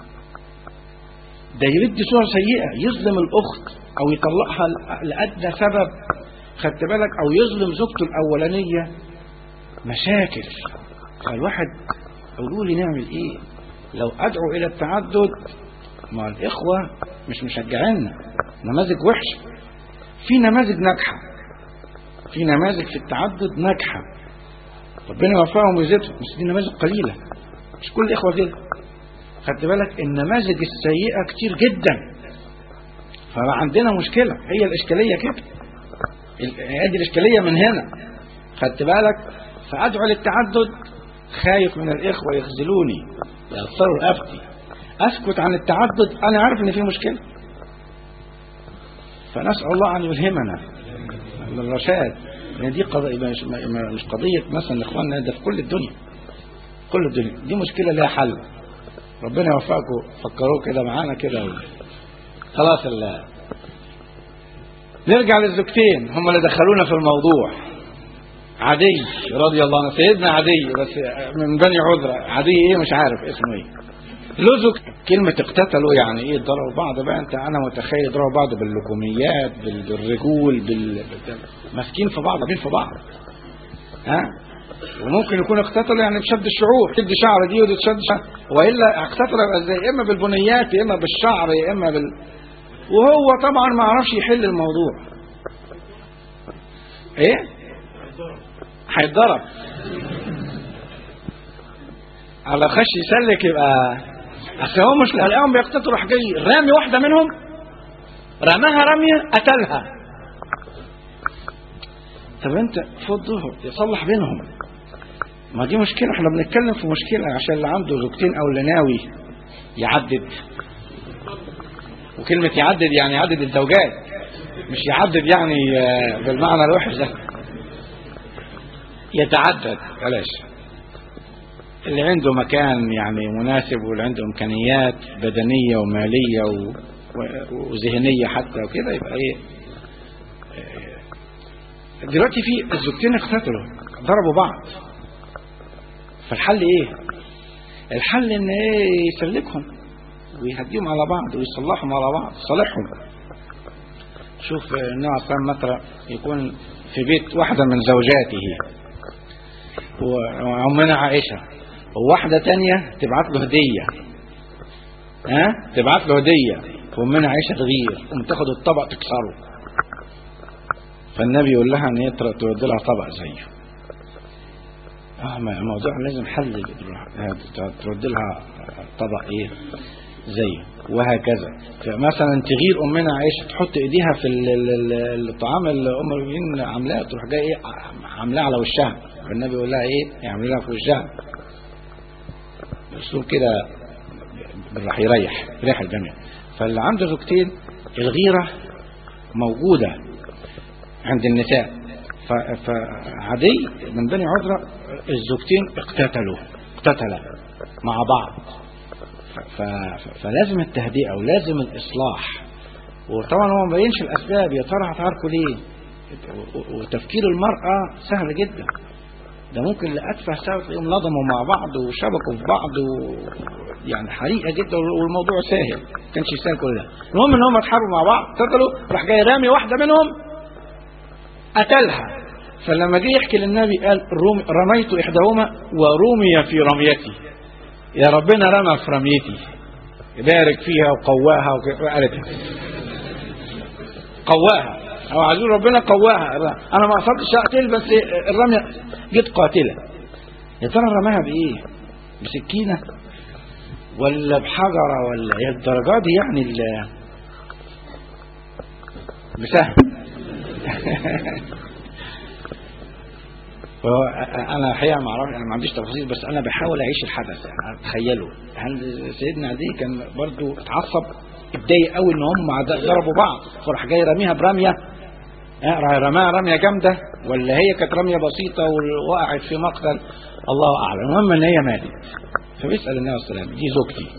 ده يدي صور سيئه يظلم الاخت او يطلقها لادنى سبب خدت بالك او يظلم زوجته الاولانيه مشاكل فالواحد قولوا لي نعمل ايه لو ادعو الى التعدد مع الاخوه مش مشجعيننا نماذج وحشه في نماذج ناجحه في نماذج في التعدد ناجحه ربنا يوفقهم ويزيدهم بس دي نماذج قليله مش كل الاخوه كده خدت بالك النماذج السيئه كتير جدا فعندنا مشكله هي الاشكاليه كده ال- هي دي الاشكاليه من هنا خدت بالك فادعو للتعدد خايف من الاخوه يخذلوني يغسلوا رقبتي اسكت عن التعدد انا عارف ان في مشكله فنسال الله ان يلهمنا الرشاد لان دي قضيه مش, مش قضيه مثلا اخواننا ده في كل الدنيا كل الدنيا دي مشكله لها حل ربنا يوفقكم فكروا كده معانا كده خلاص الله نرجع للزوجتين هم اللي دخلونا في الموضوع عدي رضي الله عنه سيدنا عدي بس من بني عذرة عدي ايه مش عارف اسمه ايه لزق كلمة اقتتلوا يعني ايه ضربوا بعض بقى انت انا متخيل يضربوا بعض باللكوميات بال- بالرجول بال... بال- ماسكين في بعض ضاربين في بعض ها وممكن يكون اقتتلوا يعني بشد الشعور تدي شعر دي ودي تشد شعر والا اقتتلوا يبقى ازاي يا اما بالبنيات يا اما بالشعر يا اما بال وهو طبعا ما عرفش يحل الموضوع ايه هيتضرب على خش يسلك يبقى اصل هو مش لقاهم بيقتتلوا راح جاي رامي واحده منهم رماها رميه قتلها طب انت فضه يصلح بينهم ما دي مشكله احنا بنتكلم في مشكله عشان اللي عنده زوجتين او اللي ناوي يعدد وكلمه يعدد يعني يعدد الزوجات مش يعدد يعني آه، بالمعنى الوحش ده يتعدد بلاش اللي عنده مكان يعني مناسب واللي عنده امكانيات بدنيه وماليه و... و- وذهنيه حتى وكده يبقى ايه آه، دلوقتي في الزوجتين اقتتلوا ضربوا بعض فالحل ايه الحل ان ايه يسلكهم ويهديهم على بعض ويصلحهم على بعض صالحهم شوف آه، النبي عليه الصلاه والسلام مثلا يكون في بيت واحده من زوجاته وأمنا عائشة وواحدة تانية تبعت له هدية ها تبعت له هدية وأمنا عائشة تغير تقوم تاخد الطبق تكسره فالنبي يقول لها ان هي تر- ترد لها طبق زيه اه ما- الموضوع لازم حل ترد لها طبق ايه زيه وهكذا فمثلا تغير امنا عائشه تحط ايديها في ال- ال- ال- الطعام اللي ام المؤمنين عاملاه تروح جايه ايه عاملاه على وشها فالنبي يقول لها ايه يعمل لها في وشها اسلوب كده راح يريح يريح الجميع فاللي عنده زوجتين الغيره موجوده عند النساء ف- فعدي من بني عذرة الزوجتين اقتتلوا اقتتلا مع بعض ف- ف- فلازم التهدئة ولازم الإصلاح وطبعا هو ما بينش الأسباب يا ترى هتعاركوا ليه و- و- وتفكير المرأة سهل جدا ده ممكن لأتفه سبب تلاقيهم نضموا مع بعض وشبكوا في بعض و... يعني حريقة جدا والموضوع سهل ما كانش يستاهل كل ده المهم ان هم اتحاربوا مع بعض قتلوا راح جاي رامي واحدة منهم قتلها فلما جه يحكي للنبي قال رومي رميت إحداهما ورمي في رميتي يا ربنا رمى في رميتي يبارك فيها وقواها وقالت قواها او عايزين ربنا قواها انا ما قصدتش اقتل بس الرمية جيت قاتله يا ترى رماها بايه بسكينه ولا بحجره ولا هي الدرجات دي يعني ال- بسهم فهو انا الحقيقه ما اعرفش انا ما عنديش تفاصيل بس انا بحاول اعيش الحدث يعني اتخيله هل سيدنا علي كان برضو اتعصب اتضايق قوي ان هم ضربوا بعض فراح جاي راميها برميه اه، راح رماها رميه جامده ولا هي كانت رميه بسيطه ووقعت في مقتل الله اعلم المهم ان هي ماتت فبيسال النبي صلى الله عليه وسلم دي زوجتي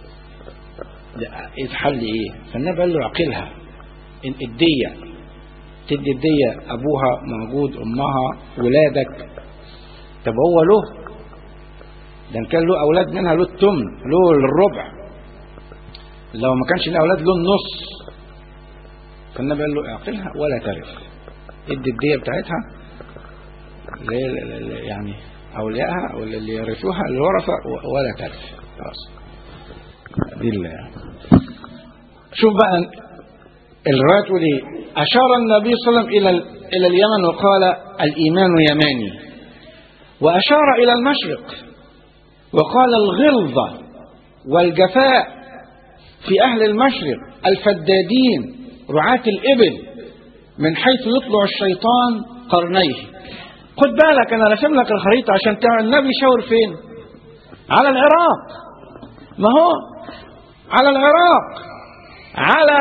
ده الحل ايه فالنبي قال له اعقلها ان الديه تدي الدية أبوها موجود أمها ولادك طب هو له ده إن كان له أولاد منها له التمن له الربع لو ما كانش له أولاد له النص فالنبي قال له اعقلها ولا ترث ادي الدية بتاعتها ل- ل- ل- يعني أوليائها أو اللي يرثوها الورثة و- ولا ترث خلاص دي ال- شوف بقى الرواية تقول ايه أشار النبي صلى الله عليه وسلم إلى إلى اليمن وقال الإيمان يماني وأشار إلى المشرق وقال الغلظة والجفاء في أهل المشرق الفدادين رعاة الإبل من حيث يطلع الشيطان قرنيه خد بالك أنا رسم لك الخريطة عشان تعرف النبي شاور فين على العراق ما هو على العراق على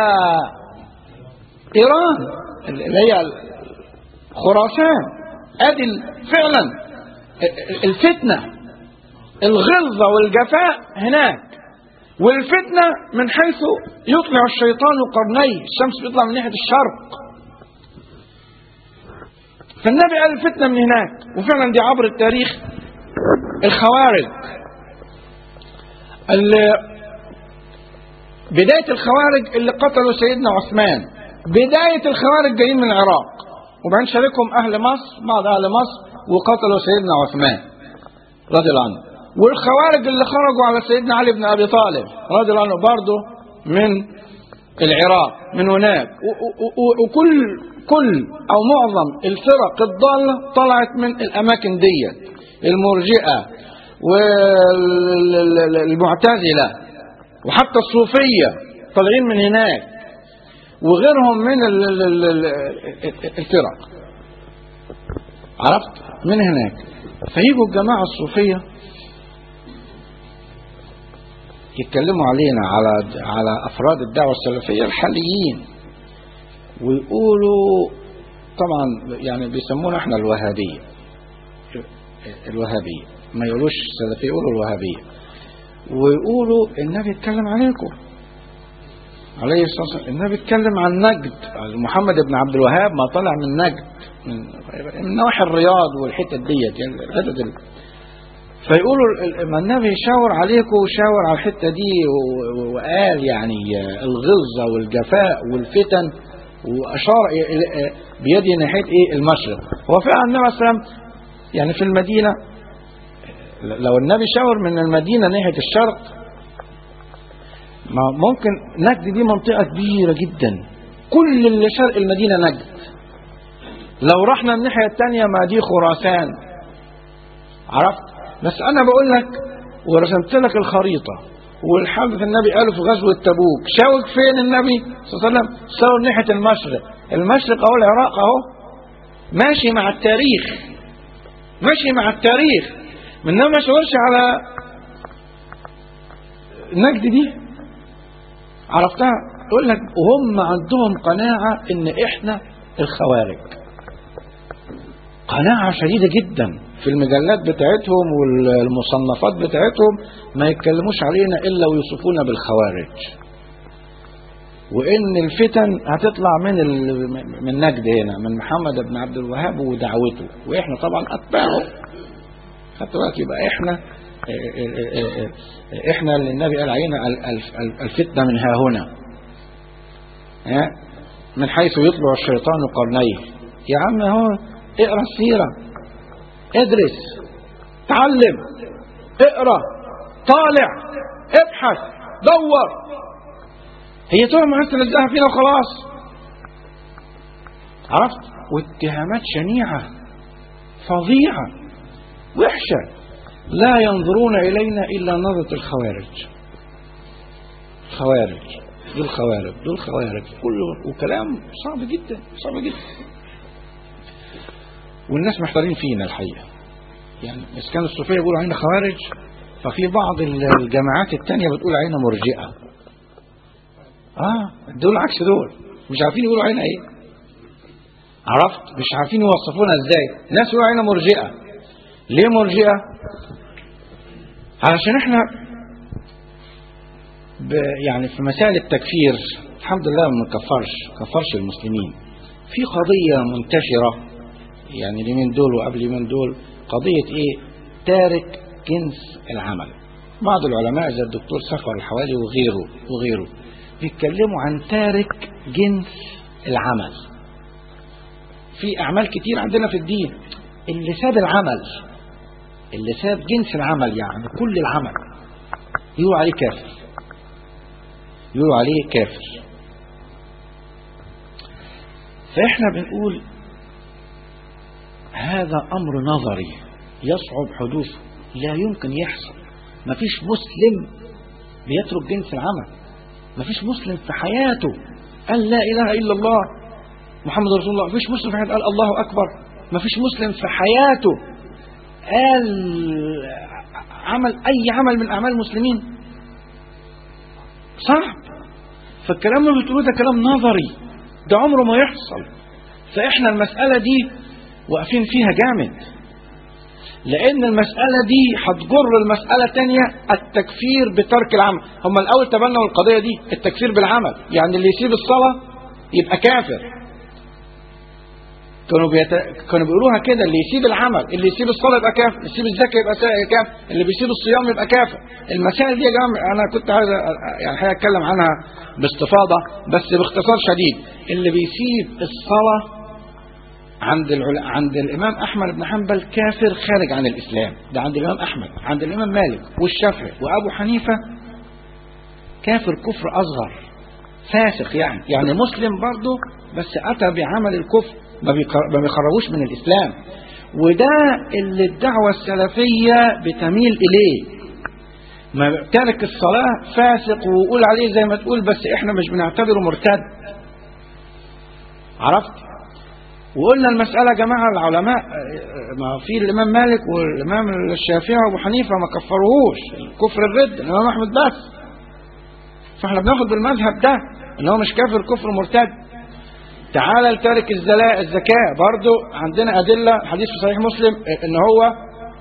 إيران اللي هي خراسان ادي فعلا الفتنة الغلظة والجفاء هناك والفتنة من حيث يطلع الشيطان قرنيه الشمس بيطلع من ناحية الشرق فالنبي قال الفتنة من هناك وفعلا دي عبر التاريخ الخوارج اللي بداية الخوارج اللي قتلوا سيدنا عثمان بداية الخوارج جايين من العراق وبعدين شاركهم أهل مصر بعض أهل مصر وقتلوا سيدنا عثمان رضي الله عنه والخوارج اللي خرجوا على سيدنا علي بن أبي طالب رضي الله عنه برضه من العراق من هناك وكل كل أو معظم الفرق الضالة طلعت من الأماكن دي المرجئة والمعتزلة وحتى الصوفية طالعين من هناك وغيرهم من ال- ال- ال- ال- الفرق عرفت من هناك فيجوا الجماعة الصوفية يتكلموا علينا على على افراد الدعوه السلفيه الحاليين ويقولوا طبعا يعني بيسمونا احنا الوهابيه الوهابيه ما يقولوش السلفيه يقولوا الوهابيه ويقولوا النبي اتكلم عليكم عليه الصلاه والسلام النبي اتكلم عن نجد محمد بن عبد الوهاب ما طلع من نجد من من نواحي الرياض والحتت ديت يعني الحتت ال- فيقولوا ال- ال- ما النبي شاور عليكم وشاور على الحته دي و- و- وقال يعني الغلظه والجفاء والفتن واشار إلى- بيده ناحيه ايه المشرق هو فعلا النبي عليه الصلاه والسلام يعني في المدينه لو النبي شاور من المدينه ناحيه الشرق ما ممكن نجد دي منطقه كبيره جدا كل اللي شرق المدينه نجد لو رحنا الناحيه الثانيه ما دي خراسان عرفت بس انا بقول لك ورسمت لك الخريطه والحدث النبي قاله في غزوه تبوك شاور فين النبي صلى الله عليه وسلم شاور ناحيه المشرق المشرق اهو العراق اهو ماشي مع التاريخ ماشي مع التاريخ من ما شاورش على نجد دي عرفتها يقول لك وهم عندهم قناعه ان احنا الخوارج قناعة شديدة جدا في المجلات بتاعتهم والمصنفات بتاعتهم ما يتكلموش علينا إلا ويوصفونا بالخوارج وإن الفتن هتطلع من ال... من نجد هنا من محمد بن عبد الوهاب ودعوته وإحنا طبعا أتباعه خدت بالك يبقى إحنا إحنا اللي النبي قال علينا ال- ال- الفتنة من ها هنا ها؟ من حيث يطلع الشيطان قرنيه يا عم هو اقرا السيره ادرس تعلم اقرا طالع ابحث دور هي تهمة عايز تلزقها فينا وخلاص عرفت واتهامات شنيعة فظيعة وحشة لا ينظرون إلينا إلا نظرة الخوارج خوارج دول خوارج دول خوارج كله وكلام صعب جدا صعب جدا والناس محتارين فينا الحقيقة يعني إذا كان الصوفية يقولوا علينا خوارج ففي بعض الجماعات التانية بتقول علينا مرجئة اه دول عكس دول مش عارفين يقولوا علينا ايه عرفت مش عارفين يوصفونا ازاي ناس يقولوا علينا مرجئة ليه مرجئة علشان احنا ب يعني في مسائل التكفير الحمد لله ما نكفرش كفرش المسلمين في قضية منتشرة يعني اليومين دول وقبل اليومين دول قضية ايه تارك جنس العمل بعض العلماء زي الدكتور سفر الحوالي وغيره وغيره بيتكلموا عن تارك جنس العمل في اعمال كتير عندنا في الدين اللي ساب العمل اللي ساب جنس العمل يعني كل العمل يقولوا عليه كافر يقولوا عليه كافر فاحنا بنقول هذا امر نظري يصعب حدوثه لا يمكن يحصل مفيش مسلم بيترك جنس العمل مفيش مسلم في حياته قال لا اله الا الله محمد رسول الله مفيش مسلم في حياته قال الله اكبر مفيش مسلم في حياته قال عمل اي عمل من اعمال المسلمين صعب فالكلام اللي بتقولوه ده كلام نظري ده عمره ما يحصل فاحنا المساله دي واقفين فيها جامد لان المساله دي هتجر المساله تانية التكفير بترك العمل هم الاول تبنوا القضيه دي التكفير بالعمل يعني اللي يسيب الصلاه يبقى كافر كانوا بيت... كانوا بيقولوها كده اللي يسيب العمل اللي يسيب الصلاه يبقى كافر اللي يسيب الزكاه يبقى كافر اللي بيسيب الصيام يبقى كافر المسائل دي يا جماعه انا كنت عايز يعني الحقيقه اتكلم عنها باستفاضه بس باختصار شديد اللي بيسيب الصلاه عند العل... عند الامام احمد بن حنبل كافر خارج عن الاسلام ده عند الامام احمد عند الامام مالك والشافعي وابو حنيفه كافر كفر اصغر فاسق يعني يعني مسلم برضه بس اتى بعمل الكفر ما بيخرجوش من الاسلام وده اللي الدعوة السلفية بتميل إليه ما تارك الصلاة فاسق ويقول عليه زي ما تقول بس احنا مش بنعتبره مرتد عرفت وقلنا المسألة يا جماعة العلماء ما في الإمام مالك والإمام الشافعي وأبو حنيفة ما كفروهوش الكفر الرد الإمام أحمد بس فاحنا بناخد بالمذهب ده ان هو مش كافر كفر مرتد تعالى لتارك الزكاة برضو عندنا أدلة حديث في صحيح مسلم ان هو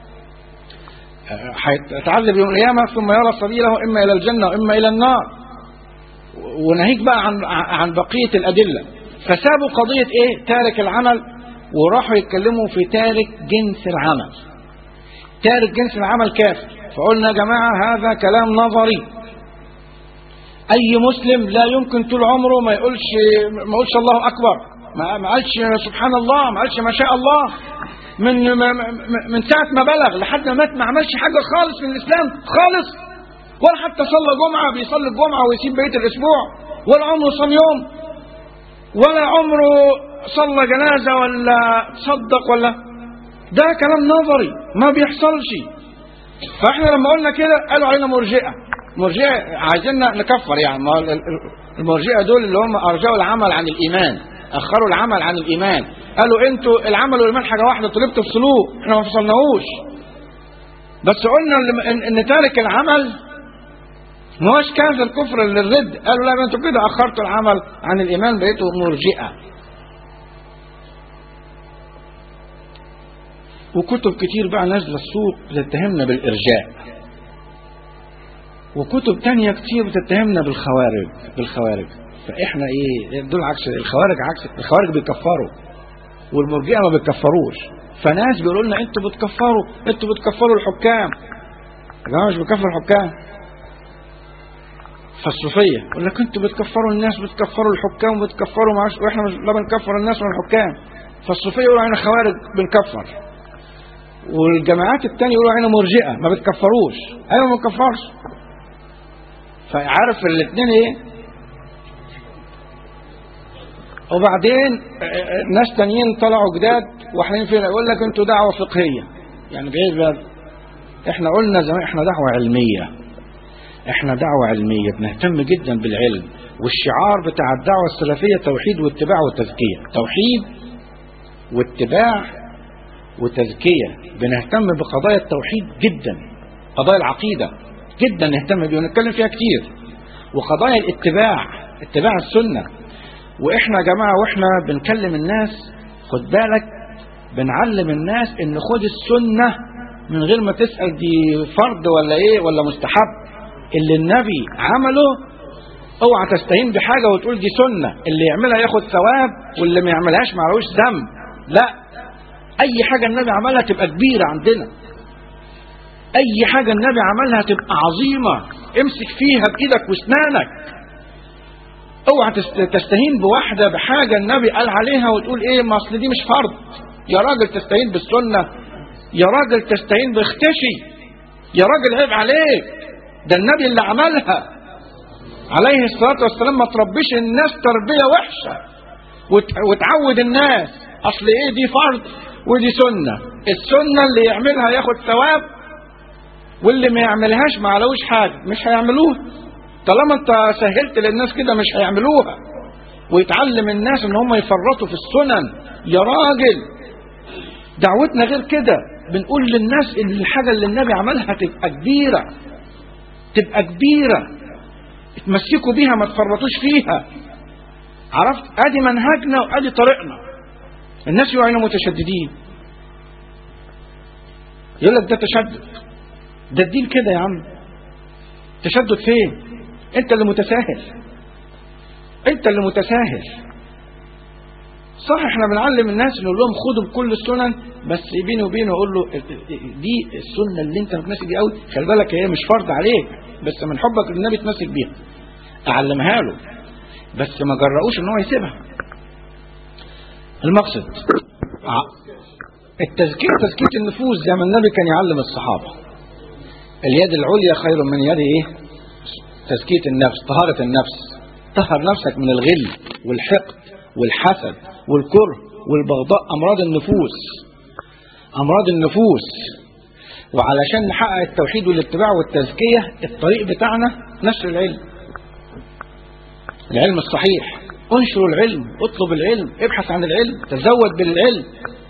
هيتعذب يوم القيامة ثم يرى سبيله إما إلى الجنة وإما إلى النار وناهيك بقى عن عن بقية الأدلة فسابوا قضية إيه تارك العمل وراحوا يتكلموا في تارك جنس العمل تارك جنس العمل كافر فقلنا يا جماعة هذا كلام نظري أي مسلم لا يمكن طول عمره ما يقولش ما يقولش الله أكبر ما ما قالش سبحان الله ما قالش ما شاء الله من ما من ساعة ما بلغ لحد ما مات ما عملش حاجة خالص من الإسلام خالص ولا حتى صلى جمعة بيصلي الجمعة ويسيب بقية الأسبوع ولا عمره صام يوم ولا عمره صلى جنازة ولا تصدق ولا ده كلام نظري ما بيحصلش فاحنا لما قلنا كده قالوا علينا مرجئة مرجئة عايزيننا نكفر يعني المرجئة دول اللي هم أرجعوا العمل عن الإيمان أخروا العمل عن الإيمان قالوا أنتوا العمل والإيمان حاجة واحدة طلبت تفصلوه احنا ما فصلناهوش بس قلنا إن تارك العمل ما هوش كافر كفر للرد قالوا لا انتوا كده أخرتوا العمل عن الإيمان بقيتوا مرجئة وكتب كتير بقى نازلة السوق بتتهمنا بالإرجاء وكتب تانية كتير بتتهمنا بالخوارج بالخوارج فاحنا ايه دول عكس الخوارج عكس الخوارج بيكفروا والمرجئه ما بيكفروش فناس بيقولوا لنا انتوا بتكفروا انتوا بتكفروا الحكام يا جماعه مش بكفر الحكام فالصوفيه يقول لك انتوا بتكفروا الناس بتكفروا الحكام وبتكفروا معاش واحنا مش لا بنكفر الناس ولا الحكام فالصوفيه يقولوا علينا خوارج بنكفر والجماعات التانية يقولوا علينا مرجئه ما بتكفروش ايوه ما بنكفرش فعارف الاثنين ايه وبعدين ناس تانيين طلعوا جداد واحنا فين يقول لك انتوا دعوه فقهيه يعني بعيد بقى احنا قلنا زمان احنا دعوه علميه احنا دعوه علميه بنهتم جدا بالعلم والشعار بتاع الدعوه السلفيه توحيد واتباع وتزكيه توحيد واتباع وتزكيه بنهتم بقضايا التوحيد جدا قضايا العقيده جدا نهتم بيها ونتكلم فيها كتير وقضايا الاتباع اتباع السنه واحنا يا جماعه واحنا بنكلم الناس خد بالك بنعلم الناس ان خد السنه من غير ما تسال دي فرض ولا ايه ولا مستحب اللي النبي عمله اوعى تستهين بحاجه وتقول دي سنه اللي يعملها ياخد ثواب واللي ما يعملهاش معلوش ذنب لا اي حاجه النبي عملها تبقى كبيره عندنا اي حاجه النبي عملها تبقى عظيمه امسك فيها بايدك واسنانك اوعى تستهين بواحده بحاجه النبي قال عليها وتقول ايه ما اصل دي مش فرض يا راجل تستهين بالسنه يا راجل تستهين باختشي يا راجل عيب عليك ده النبي اللي عملها عليه الصلاه والسلام ما تربيش الناس تربيه وحشه وتعود الناس اصل ايه دي فرض ودي سنه السنه اللي يعملها ياخد ثواب واللي ما يعملهاش ما علوش حاجه مش هيعملوها طالما انت سهلت للناس كده مش هيعملوها ويتعلم الناس ان هم يفرطوا في السنن يا راجل دعوتنا غير كده بنقول للناس ان الحاجه اللي النبي عملها تبقى كبيره تبقى كبيره اتمسكوا بيها ما تفرطوش فيها عرفت ادي منهجنا وادي طريقنا الناس يقعوا متشددين يقول لك ده تشدد ده الدين كده يا عم تشدد فين انت اللي متساهل انت اللي متساهل صح احنا بنعلم الناس نقول لهم خدوا بكل السنن بس بيني وبينه اقول له دي السنه اللي انت متمسك بيها قوي خلي بالك هي مش فرض عليك بس من حبك للنبي تمسك بيها اعلمها له بس ما جرؤوش ان هو يسيبها المقصد التزكية تزكية النفوس زي ما النبي كان يعلم الصحابة اليد العليا خير من يد ايه تزكية النفس طهارة النفس طهر نفسك من الغل والحقد والحسد والكره والبغضاء أمراض النفوس أمراض النفوس وعلشان نحقق التوحيد والاتباع والتزكية الطريق بتاعنا نشر العلم العلم الصحيح انشر العلم اطلب العلم ابحث عن العلم تزود بالعلم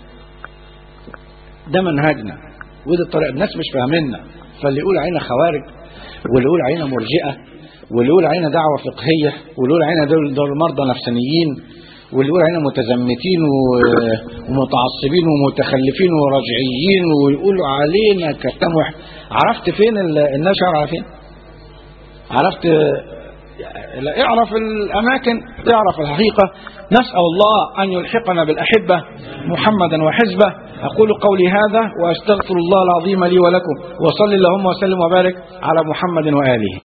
ده منهجنا ودي الطريقة الناس مش فاهميننا فاللي يقول علينا خوارج واللي يقول علينا مرجئة واللي يقول علينا دعوة فقهية واللي يقول علينا دول, دول مرضى نفسانيين واللي يقول علينا متزمتين و- ومتعصبين ومتخلفين ورجعيين ويقولوا علينا كلام وح- عرفت فين ال- الناس على فين عرفت لا اعرف الأماكن تعرف الحقيقة نسأل الله أن يلحقنا بالأحبة محمدا وحزبه أقول قولي هذا وأستغفر الله العظيم لي ولكم وصلي اللهم وسلم وبارك على محمد وآله